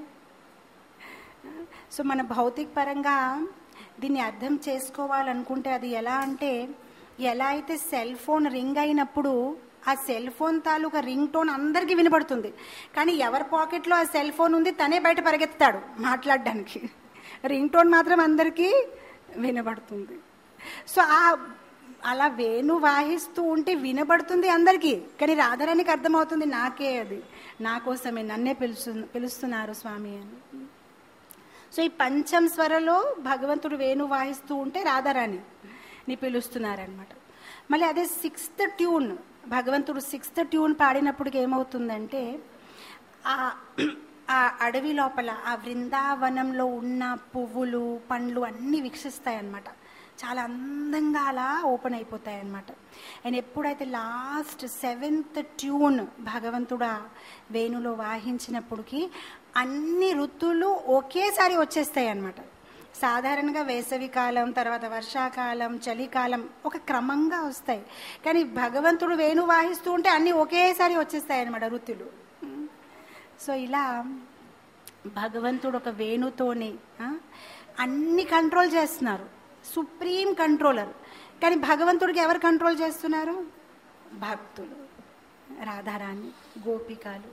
సో మన భౌతిక పరంగా దీన్ని అర్థం చేసుకోవాలనుకుంటే అది ఎలా అంటే ఎలా అయితే సెల్ ఫోన్ రింగ్ అయినప్పుడు ఆ సెల్ ఫోన్ తాలూకా రింగ్ టోన్ అందరికీ వినబడుతుంది కానీ ఎవరి పాకెట్లో ఆ సెల్ ఫోన్ ఉంది తనే బయట పరిగెత్తాడు మాట్లాడడానికి రింగ్ టోన్ మాత్రం అందరికీ వినబడుతుంది సో ఆ అలా వేణు వాయిస్తూ ఉంటే వినబడుతుంది అందరికీ కానీ రాధారానికి అర్థమవుతుంది నాకే అది నా కోసమే నన్నే పిలుస్తు పిలుస్తున్నారు స్వామి అని సో ఈ పంచం స్వరలో భగవంతుడు వేణు వాయిస్తూ ఉంటే రాధారాణి ని పిలుస్తున్నారనమాట మళ్ళీ అదే సిక్స్త్ ట్యూన్ భగవంతుడు సిక్స్త్ ట్యూన్ పాడినప్పటికి ఏమవుతుందంటే ఆ ఆ అడవి లోపల ఆ బృందావనంలో ఉన్న పువ్వులు పండ్లు అన్నీ వీక్షిస్తాయి అన్నమాట చాలా అందంగా అలా ఓపెన్ అయిపోతాయి అన్నమాట అండ్ ఎప్పుడైతే లాస్ట్ సెవెంత్ ట్యూన్ భగవంతుడా వేణులో వాహించినప్పటికీ అన్ని ఋతువులు ఒకేసారి వచ్చేస్తాయి అన్నమాట సాధారణంగా వేసవి కాలం తర్వాత వర్షాకాలం చలికాలం ఒక క్రమంగా వస్తాయి కానీ భగవంతుడు వేణు వాహిస్తూ ఉంటే అన్నీ ఒకేసారి వచ్చేస్తాయి అన్నమాట ఋతులు సో ఇలా భగవంతుడు ఒక వేణుతోని ఆ, అన్ని కంట్రోల్ చేస్తున్నారు సుప్రీం కంట్రోలర్ కానీ భగవంతుడికి ఎవరు కంట్రోల్ చేస్తున్నారు భక్తులు రాధారాణి గోపికలు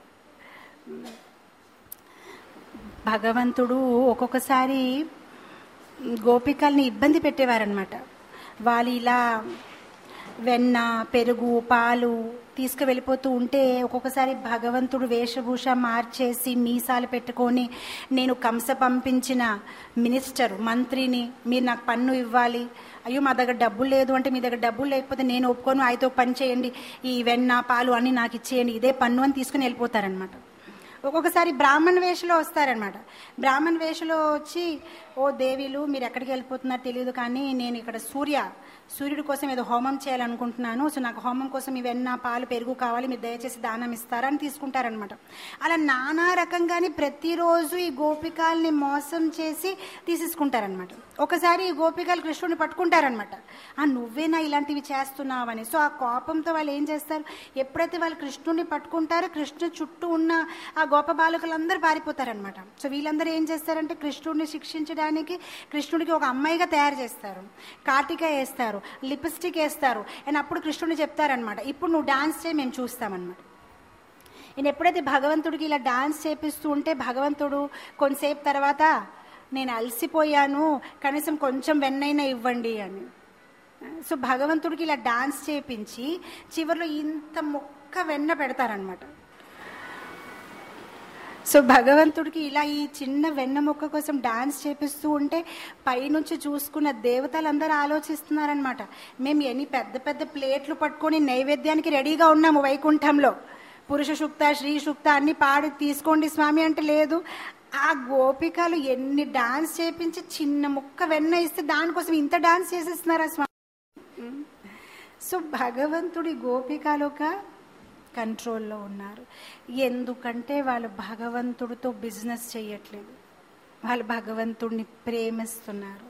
భగవంతుడు ఒక్కొక్కసారి గోపికల్ని ఇబ్బంది పెట్టేవారనమాట వాళ్ళు ఇలా వెన్న పెరుగు పాలు తీసుకువెళ్ళిపోతూ ఉంటే ఒక్కొక్కసారి భగవంతుడు వేషభూష మార్చేసి మీసాలు పెట్టుకొని నేను కంస పంపించిన మినిస్టర్ మంత్రిని మీరు నాకు పన్ను ఇవ్వాలి అయ్యో మా దగ్గర డబ్బులు లేదు అంటే మీ దగ్గర డబ్బులు లేకపోతే నేను ఒప్పుకోను ఆయనతో పని చేయండి ఈ వెన్న పాలు అన్నీ నాకు ఇచ్చేయండి ఇదే పన్ను అని తీసుకుని వెళ్ళిపోతారనమాట ఒక్కొక్కసారి బ్రాహ్మణ వేషలో వస్తారనమాట బ్రాహ్మణ వేషలో వచ్చి ఓ దేవీలు మీరు ఎక్కడికి వెళ్ళిపోతున్నారో తెలియదు కానీ నేను ఇక్కడ సూర్య సూర్యుడి కోసం ఏదో హోమం చేయాలనుకుంటున్నాను సో నాకు హోమం కోసం ఈ వెన్న పాలు పెరుగు కావాలి మీరు దయచేసి దానం ఇస్తారా అని తీసుకుంటారనమాట అలా నానా రకంగానే ప్రతిరోజు ఈ గోపికల్ని మోసం చేసి తీసేసుకుంటారనమాట ఒకసారి ఈ గోపికలు కృష్ణుడిని పట్టుకుంటారనమాట ఆ నువ్వేనా ఇలాంటివి చేస్తున్నావని సో ఆ కోపంతో వాళ్ళు ఏం చేస్తారు ఎప్పుడైతే వాళ్ళు కృష్ణుడిని పట్టుకుంటారో కృష్ణుడు చుట్టూ ఉన్న ఆ గోప బాలకులందరూ పారిపోతారనమాట సో వీళ్ళందరూ ఏం చేస్తారంటే కృష్ణుడిని శిక్షించడానికి కృష్ణుడికి ఒక అమ్మాయిగా తయారు చేస్తారు కాటిక వేస్తారు లిప్స్టిక్ వేస్తారు అండ్ అప్పుడు కృష్ణుడిని చెప్తారనమాట ఇప్పుడు నువ్వు డాన్స్ చేయి మేము చూస్తామన్నమాట నేను ఎప్పుడైతే భగవంతుడికి ఇలా డాన్స్ చేపిస్తూ ఉంటే భగవంతుడు కొంతసేపు తర్వాత నేను అలసిపోయాను కనీసం కొంచెం వెన్నైనా ఇవ్వండి అని సో భగవంతుడికి ఇలా డాన్స్ చేపించి చివరిలో ఇంత మొక్క వెన్న పెడతారనమాట సో భగవంతుడికి ఇలా ఈ చిన్న వెన్న మొక్క కోసం డాన్స్ చేపిస్తూ ఉంటే పైనుంచి చూసుకున్న దేవతలందరూ ఆలోచిస్తున్నారనమాట మేము ఎన్ని పెద్ద పెద్ద ప్లేట్లు పట్టుకొని నైవేద్యానికి రెడీగా ఉన్నాము వైకుంఠంలో పురుష సూక్త శ్రీ సూక్త అన్ని పాడి తీసుకోండి స్వామి అంటే లేదు ఆ గోపికలు ఎన్ని డాన్స్ చేపించి చిన్న ముక్క వెన్న ఇస్తే దానికోసం ఇంత డాన్స్ చేసేస్తున్నారా స్వామి సో భగవంతుడి గోపికలోక కంట్రోల్లో ఉన్నారు ఎందుకంటే వాళ్ళు భగవంతుడితో బిజినెస్ చేయట్లేదు వాళ్ళు భగవంతుడిని ప్రేమిస్తున్నారు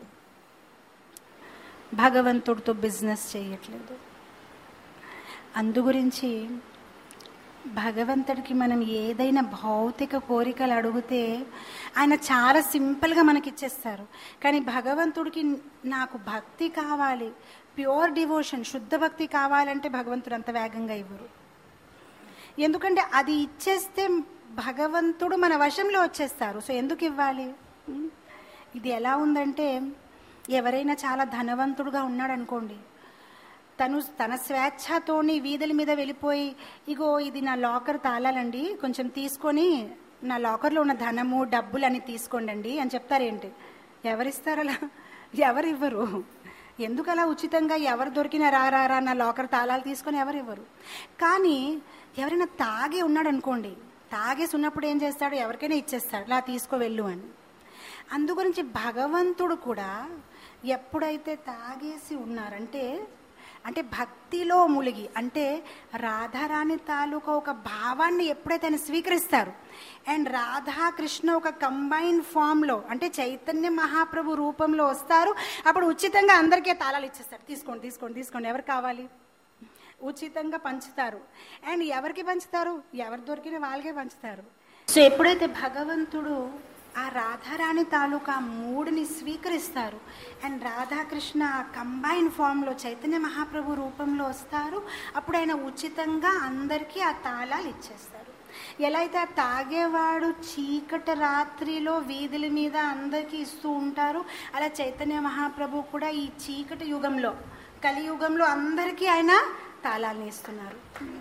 భగవంతుడితో బిజినెస్ చేయట్లేదు అందుగురించి భగవంతుడికి మనం ఏదైనా భౌతిక కోరికలు అడిగితే ఆయన చాలా సింపుల్గా మనకి ఇచ్చేస్తారు కానీ భగవంతుడికి నాకు భక్తి కావాలి ప్యూర్ డివోషన్ శుద్ధ భక్తి కావాలంటే భగవంతుడు అంత వేగంగా ఇవ్వరు ఎందుకంటే అది ఇచ్చేస్తే భగవంతుడు మన వశంలో వచ్చేస్తారు సో ఎందుకు ఇవ్వాలి ఉం? ఇది ఎలా ఉందంటే ఎవరైనా చాలా ధనవంతుడుగా ఉన్నాడు అనుకోండి తను తన స్వేచ్ఛతోని వీధుల మీద వెళ్ళిపోయి ఇగో ఇది నా లాకర్ తాళాలండి కొంచెం తీసుకొని నా లాకర్లో ఉన్న ధనము డబ్బులు అని తీసుకోండి అని చెప్తారేంటి ఎవరిస్తారు అలా ఎవరు ఇవ్వరు ఎందుకు అలా ఉచితంగా ఎవరు దొరికినా రా రా రా నా లాకర్ తాళాలు తీసుకొని ఎవరు ఇవ్వరు కానీ ఎవరైనా తాగి ఉన్నాడు అనుకోండి తాగేసి ఉన్నప్పుడు ఏం చేస్తాడు ఎవరికైనా ఇచ్చేస్తాడు ఇలా తీసుకో వెళ్ళు అని అందుగురించి భగవంతుడు కూడా ఎప్పుడైతే తాగేసి ఉన్నారంటే అంటే భక్తిలో ములిగి అంటే రాధారాణి తాలూకా ఒక భావాన్ని ఎప్పుడైతే ఆయన స్వీకరిస్తారు అండ్ రాధాకృష్ణ ఒక కంబైన్ ఫామ్లో అంటే చైతన్య మహాప్రభు రూపంలో వస్తారు అప్పుడు ఉచితంగా అందరికీ తాళాలు ఇచ్చేస్తారు తీసుకోండి తీసుకోండి తీసుకోండి ఎవరు కావాలి ఉచితంగా పంచుతారు అండ్ ఎవరికి పంచుతారు ఎవరు దొరికిన వాళ్ళకే పంచుతారు సో ఎప్పుడైతే భగవంతుడు ఆ రాధారాణి తాలూకా మూడుని స్వీకరిస్తారు అండ్ రాధాకృష్ణ కంబైన్ ఫామ్లో చైతన్య మహాప్రభు రూపంలో వస్తారు అప్పుడు ఆయన ఉచితంగా అందరికీ ఆ తాళాలు ఇచ్చేస్తారు ఎలా అయితే ఆ తాగేవాడు చీకటి రాత్రిలో వీధుల మీద అందరికీ ఇస్తూ ఉంటారు అలా చైతన్య మహాప్రభు కూడా ఈ చీకటి యుగంలో కలియుగంలో అందరికీ ఆయన తాళాలని ఇస్తున్నారు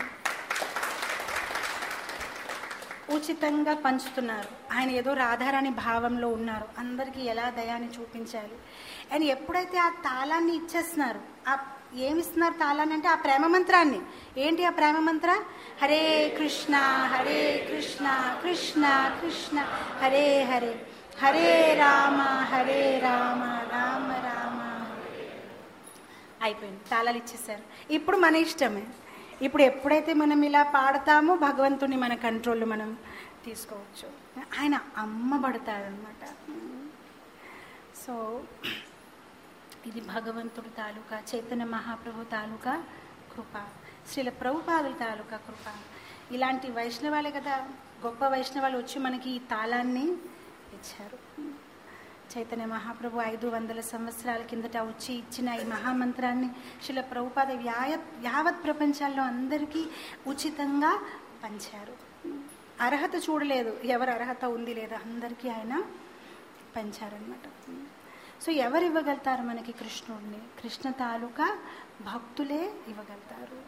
ఉచితంగా పంచుతున్నారు ఆయన ఏదో రాధారాణి భావంలో ఉన్నారు అందరికీ ఎలా దయాన్ని చూపించాలి అండ్ ఎప్పుడైతే ఆ తాళాన్ని ఇచ్చేస్తున్నారు ఆ ఏమి ఇస్తున్నారు తాళాన్ని అంటే ఆ ప్రేమ మంత్రాన్ని ఏంటి ఆ ప్రేమ మంత్ర హరే కృష్ణ హరే కృష్ణ కృష్ణ కృష్ణ హరే హరే హరే రామ హరే రామ రామ రామ అయిపోయింది తాళాలు ఇచ్చేసారు ఇప్పుడు మన ఇష్టమే ఇప్పుడు ఎప్పుడైతే మనం ఇలా పాడతామో భగవంతుని మన కంట్రోల్ మనం తీసుకోవచ్చు ఆయన అమ్మబడతాడనమాట సో ఇది భగవంతుడి తాలూకా చైతన్య మహాప్రభు తాలూకా కృప శ్రీల ప్రభుపాదుల తాలూకా కృప ఇలాంటి వైష్ణవాలే కదా గొప్ప వైష్ణవాలు వచ్చి మనకి ఈ తాళాన్ని ఇచ్చారు చైతన్య మహాప్రభు ఐదు వందల సంవత్సరాల కిందట వచ్చి ఇచ్చిన ఈ మహామంత్రాన్ని శిల ప్రభుపాద యాయ యావత్ ప్రపంచాల్లో అందరికీ ఉచితంగా పంచారు అర్హత చూడలేదు ఎవరు అర్హత ఉంది లేదా అందరికీ ఆయన పంచారనమాట సో ఎవరు ఇవ్వగలుగుతారు మనకి కృష్ణుడిని కృష్ణ తాలూకా భక్తులే ఇవ్వగలుగుతారు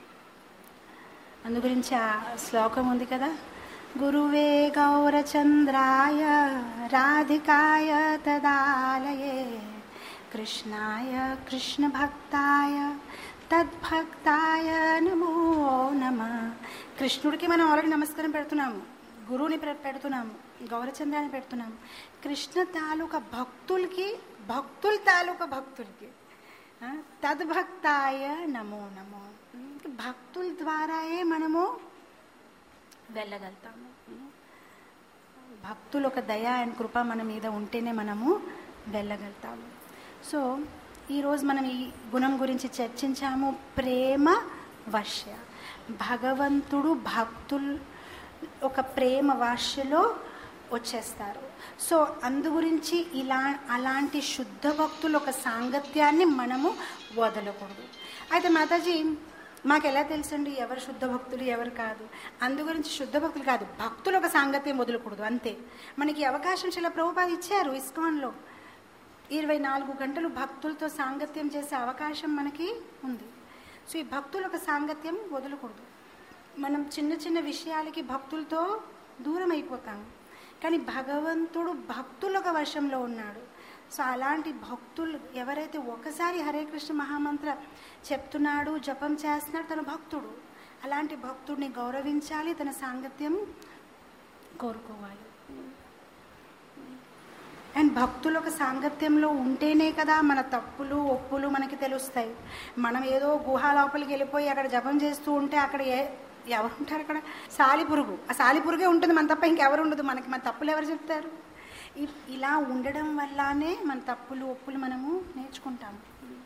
అందు గురించి ఆ శ్లోకం ఉంది కదా గురువే గౌరచంద్రాయ రాధికాయ తదాలయే కృష్ణాయ కృష్ణభక్తాయ తద్భక్తాయ నమో నమ కృష్ణుడికి మనం ఆల్రెడీ నమస్కారం పెడుతున్నాము గురువుని పె- పెడుతున్నాము గౌరచంద్రాన్ని పెడుతున్నాము కృష్ణ తాలూకా భక్తులకి భక్తుల తాలూకా భక్తులకి ఆ, తద్భక్తాయ నమో నమో భక్తుల ద్వారాయే మనము వెళ్ళగలుగుతాము భక్తులు ఒక దయ అండ్ కృప మన మీద ఉంటేనే మనము వెళ్ళగలుగుతాము సో ఈరోజు మనం ఈ గుణం గురించి చర్చించాము ప్రేమ వర్ష భగవంతుడు భక్తులు ఒక ప్రేమ వర్షలో వచ్చేస్తారు సో అందు గురించి ఇలా అలాంటి శుద్ధ భక్తులు ఒక సాంగత్యాన్ని మనము వదలకూడదు అయితే మాతాజీ మాకు ఎలా తెలుసండి ఎవరు శుద్ధ భక్తులు ఎవరు కాదు అందు గురించి శుద్ధ భక్తులు కాదు భక్తులు ఒక సాంగత్యం వదలకూడదు అంతే మనకి అవకాశం చాలా ప్రభుపాద ఇచ్చారు ఇస్కాన్లో ఇరవై నాలుగు గంటలు భక్తులతో సాంగత్యం చేసే అవకాశం మనకి ఉంది సో ఈ భక్తుల ఒక సాంగత్యం వదలకూడదు మనం చిన్న చిన్న విషయాలకి భక్తులతో దూరం అయిపోతాం కానీ భగవంతుడు భక్తుల ఒక వశంలో ఉన్నాడు సో అలాంటి భక్తులు ఎవరైతే ఒకసారి హరే కృష్ణ మహామంత్ర చెప్తున్నాడు జపం చేస్తున్నాడు తన భక్తుడు అలాంటి భక్తుడిని గౌరవించాలి తన సాంగత్యం కోరుకోవాలి అండ్ భక్తుల ఒక సాంగత్యంలో ఉంటేనే కదా మన తప్పులు ఒప్పులు మనకి తెలుస్తాయి మనం ఏదో గుహ లోపలికి వెళ్ళిపోయి అక్కడ జపం చేస్తూ ఉంటే అక్కడ ఏ ఎవరు ఉంటారు అక్కడ సాలిపురుగు ఆ సాలిపురుగే ఉంటుంది మన తప్ప ఇంకెవరు ఉండదు మనకి మన తప్పులు ఎవరు చెప్తారు ఇ- ఇలా ఉండడం వల్లనే మన తప్పులు ఒప్పులు మనము నేర్చుకుంటాము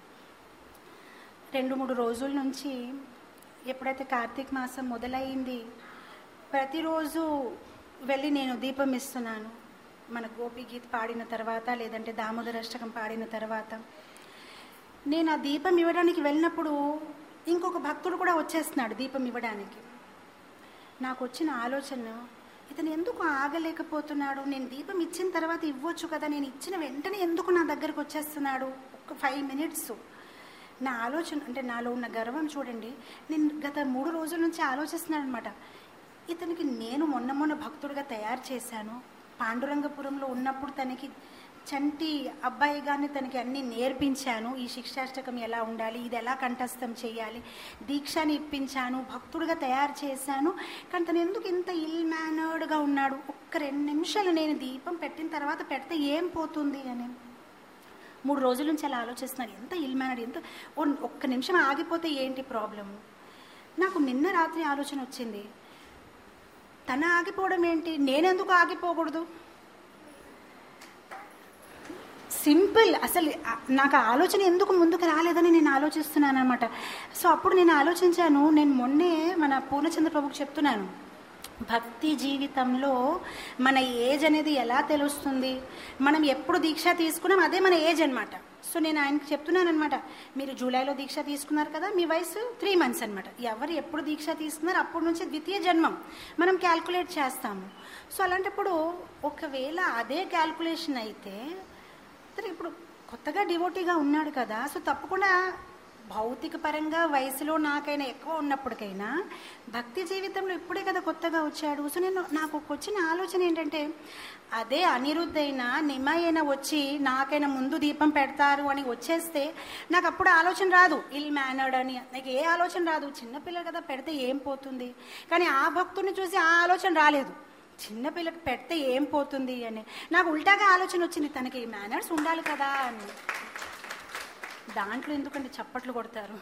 రెండు మూడు రోజుల నుంచి ఎప్పుడైతే కార్తీక మాసం మొదలైంది ప్రతిరోజు వెళ్ళి నేను దీపం ఇస్తున్నాను మన గోపి గీత్ పాడిన తర్వాత లేదంటే దామోదర అష్టకం పాడిన తర్వాత నేను ఆ దీపం ఇవ్వడానికి వెళ్ళినప్పుడు ఇంకొక భక్తుడు కూడా వచ్చేస్తున్నాడు దీపం ఇవ్వడానికి నాకు వచ్చిన ఆలోచన ఇతను ఎందుకు ఆగలేకపోతున్నాడు నేను దీపం ఇచ్చిన తర్వాత ఇవ్వచ్చు కదా నేను ఇచ్చిన వెంటనే ఎందుకు నా దగ్గరకు వచ్చేస్తున్నాడు ఒక ఫైవ్ మినిట్స్ నా ఆలోచన అంటే నాలో ఉన్న గర్వం చూడండి నేను గత మూడు రోజుల నుంచి ఆలోచిస్తున్నాను అనమాట ఇతనికి నేను మొన్న మొన్న భక్తుడిగా తయారు చేశాను పాండురంగపురంలో ఉన్నప్పుడు తనకి చంటి అబ్బాయిగానే తనకి అన్ని నేర్పించాను ఈ శిక్షాష్టకం ఎలా ఉండాలి ఇది ఎలా కంఠస్థం చేయాలి దీక్షని ఇప్పించాను భక్తుడిగా తయారు చేశాను కానీ తను ఎందుకు ఇంత ఇల్ మేనర్డ్గా ఉన్నాడు ఒక్క రెండు నిమిషాలు నేను దీపం పెట్టిన తర్వాత పెడితే ఏం పోతుంది అని మూడు రోజుల నుంచి అలా ఆలోచిస్తున్నాను ఎంత ఇల్ మేనర్డ్ ఎంత ఓ- ఒక్క నిమిషం ఆగిపోతే ఏంటి ప్రాబ్లము నాకు నిన్న రాత్రి ఆలోచన వచ్చింది తన ఆగిపోవడం ఏంటి నేనెందుకు ఆగిపోకూడదు సింపుల్ అసలు ఆ- నాకు ఆ ఆలోచన ఎందుకు ముందుకు రాలేదని నేను ఆలోచిస్తున్నాను అనమాట సో అప్పుడు నేను ఆలోచించాను నేను మొన్నే మన పూర్ణచంద్ర ప్రభుకి చెప్తున్నాను భక్తి జీవితంలో మన ఏజ్ అనేది ఎలా తెలుస్తుంది మనం ఎప్పుడు దీక్ష తీసుకున్నాం అదే మన ఏజ్ అనమాట సో నేను ఆయనకి చెప్తున్నాను అనమాట మీరు జూలైలో దీక్ష తీసుకున్నారు కదా మీ వయసు త్రీ మంత్స్ అనమాట ఎవరు ఎప్పుడు దీక్ష తీసుకున్నారు అప్పటి నుంచి ద్వితీయ జన్మం మనం క్యాల్కులేట్ చేస్తాము సో అలాంటప్పుడు ఒకవేళ అదే క్యాల్కులేషన్ అయితే అతను ఇప్పుడు కొత్తగా డివోటీగా ఉన్నాడు కదా సో తప్పకుండా భౌతిక పరంగా వయసులో నాకైనా ఎక్కువ ఉన్నప్పటికైనా భక్తి జీవితంలో ఇప్పుడే కదా కొత్తగా వచ్చాడు సో నేను నాకు వచ్చిన ఆలోచన ఏంటంటే అదే అనిరుద్ధైనా నిమయైనా వచ్చి నాకైనా ముందు దీపం పెడతారు అని వచ్చేస్తే నాకు అప్పుడు ఆలోచన రాదు ఇల్ మేనర్డ్ అని నాకు ఏ ఆలోచన రాదు చిన్నపిల్లలు కదా పెడితే ఏం పోతుంది కానీ ఆ భక్తుడిని చూసి ఆ ఆలోచన రాలేదు చిన్నపిల్లకి పెడితే ఏం పోతుంది అని నాకు ఉల్టాగా ఆలోచన వచ్చింది తనకి మేనర్స్ ఉండాలి కదా అని దాంట్లో ఎందుకంటే చప్పట్లు కొడతారు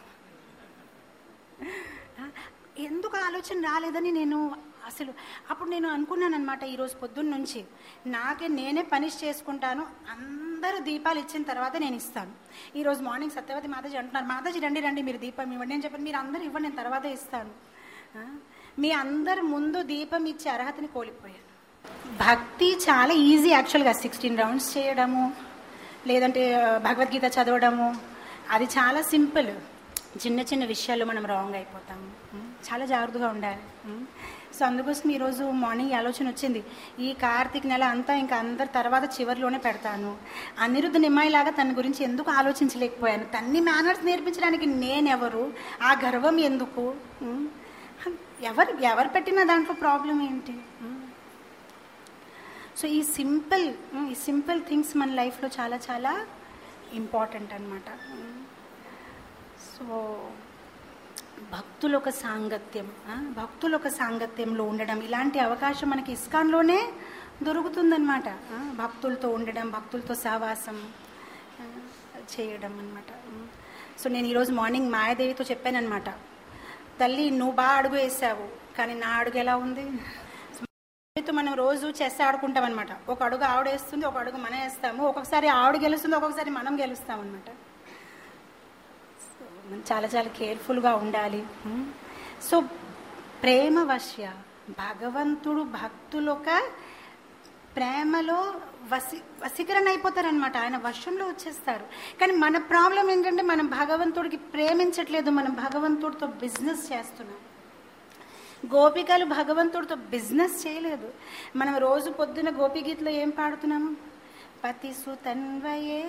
ఎందుకు ఆలోచన రాలేదని నేను అసలు అప్పుడు నేను అనుకున్నాను అనమాట ఈరోజు పొద్దున్న నుంచి నాకే నేనే పనిష్ చేసుకుంటాను అందరూ దీపాలు ఇచ్చిన తర్వాత నేను ఇస్తాను ఈరోజు మార్నింగ్ సత్యవతి మాతాజీ అంటున్నారు మాతాజీ రండి రండి మీరు దీపం ఇవ్వండి నేను చెప్పాను మీరు అందరూ ఇవ్వండి నేను తర్వాత ఇస్తాను ఆ? మీ అందరు ముందు దీపం ఇచ్చే అర్హతని కోల్పోయాను భక్తి చాలా ఈజీ యాక్చువల్గా సిక్స్టీన్ రౌండ్స్ చేయడము లేదంటే ఆ, భగవద్గీత చదవడము అది చాలా సింపుల్ చిన్న చిన్న విషయాల్లో మనం రాంగ్ అయిపోతాము ఉం? చాలా జాగ్రత్తగా ఉండాలి ఉం? సో అందుకోసం ఈరోజు మార్నింగ్ ఈ ఆలోచన వచ్చింది ఈ కార్తీక నెల అంతా ఇంకా అందరి తర్వాత చివరిలోనే పెడతాను అనిరుద్ధ నిమ్మాయిలాగా తన గురించి ఎందుకు ఆలోచించలేకపోయాను తన్ని మేనర్స్ నేర్పించడానికి నేనెవరు ఆ గర్వం ఎందుకు ఉం? ఎవరు ఎవరు పెట్టిన దాంట్లో ప్రాబ్లం ఏంటి ఉం? సో ఈ సింపుల్ ఈ సింపుల్ థింగ్స్ మన లైఫ్లో చాలా చాలా ఇంపార్టెంట్ అనమాట సో భక్తుల ఒక సాంగత్యం ఆ, భక్తుల ఒక సాంగత్యంలో ఉండడం ఇలాంటి అవకాశం మనకి ఇస్కాన్లోనే దొరుకుతుందన్నమాట ఆ, భక్తులతో ఉండడం భక్తులతో సహవాసం ఆ, చేయడం అనమాట సో నేను ఈరోజు మార్నింగ్ మాయాదేవితో చెప్పానమాట తల్లి నువ్వు బాగా అడుగు వేసావు కానీ నా అడుగు ఎలా ఉంది ఆవిడతో మనం రోజు చెస్ ఆడుకుంటాం అనమాట ఒక అడుగు ఆవిడ వేస్తుంది ఒక అడుగు మనం వేస్తాము ఒక్కొక్కసారి ఆవిడ గెలుస్తుంది ఒక్కొక్కసారి మనం గెలుస్తాం అనమాట సో మనం చాలా చాలా కేర్ఫుల్గా ఉండాలి ఉం? సో ప్రేమ వశ్య భగవంతుడు భక్తులొక ప్రేమలో వసి వశీకరణ అయిపోతారనమాట ఆయన వశంలో వచ్చేస్తారు కానీ మన ప్రాబ్లం ఏంటంటే మనం భగవంతుడికి ప్రేమించట్లేదు మనం భగవంతుడితో బిజినెస్ చేస్తున్నాం గోపికలు భగవంతుడితో బిజినెస్ చేయలేదు మనం రోజు పొద్దున గోపిగీతలో ఏం పాడుతున్నాము పతి సుతన్వయే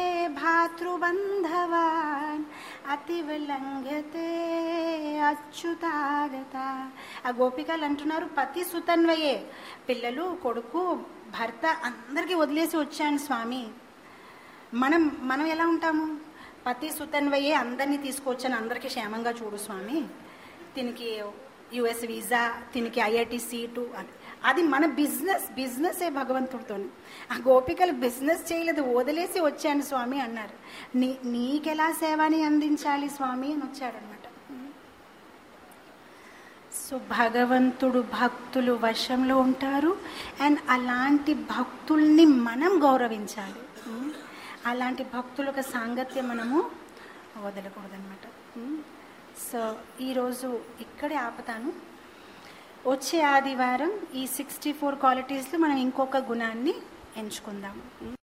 భాతృబంధవాన్ అతివ లంఘతే అచ్యుతాగత ఆ గోపికలు అంటున్నారు పతి సుతన్వయే పిల్లలు కొడుకు భర్త అందరికీ వదిలేసి వచ్చాను స్వామి మనం మనం ఎలా ఉంటాము పతి సుతన్వయే అందరినీ తీసుకొచ్చాను అందరికీ క్షేమంగా చూడు స్వామి దీనికి యుఎస్ వీసా దీనికి ఐఐటి సీటు అని అది మన బిజినెస్ బిజినెసే భగవంతుడితో ఆ గోపికలు బిజినెస్ చేయలేదు వదిలేసి వచ్చాను స్వామి అన్నారు నీ నీకెలా సేవని అందించాలి స్వామి అని వచ్చాడనమాట సో భగవంతుడు భక్తులు వశంలో ఉంటారు అండ్ అలాంటి భక్తుల్ని మనం గౌరవించాలి ఉమ్. అలాంటి భక్తుల సాంగత్యం మనము వదలకూడదనమాట సో ఈరోజు ఇక్కడే ఆపుతాను వచ్చే ఆదివారం ఈ సిక్స్టీ ఫోర్ క్వాలిటీస్లో మనం ఇంకొక గుణాన్ని ఎంచుకుందాం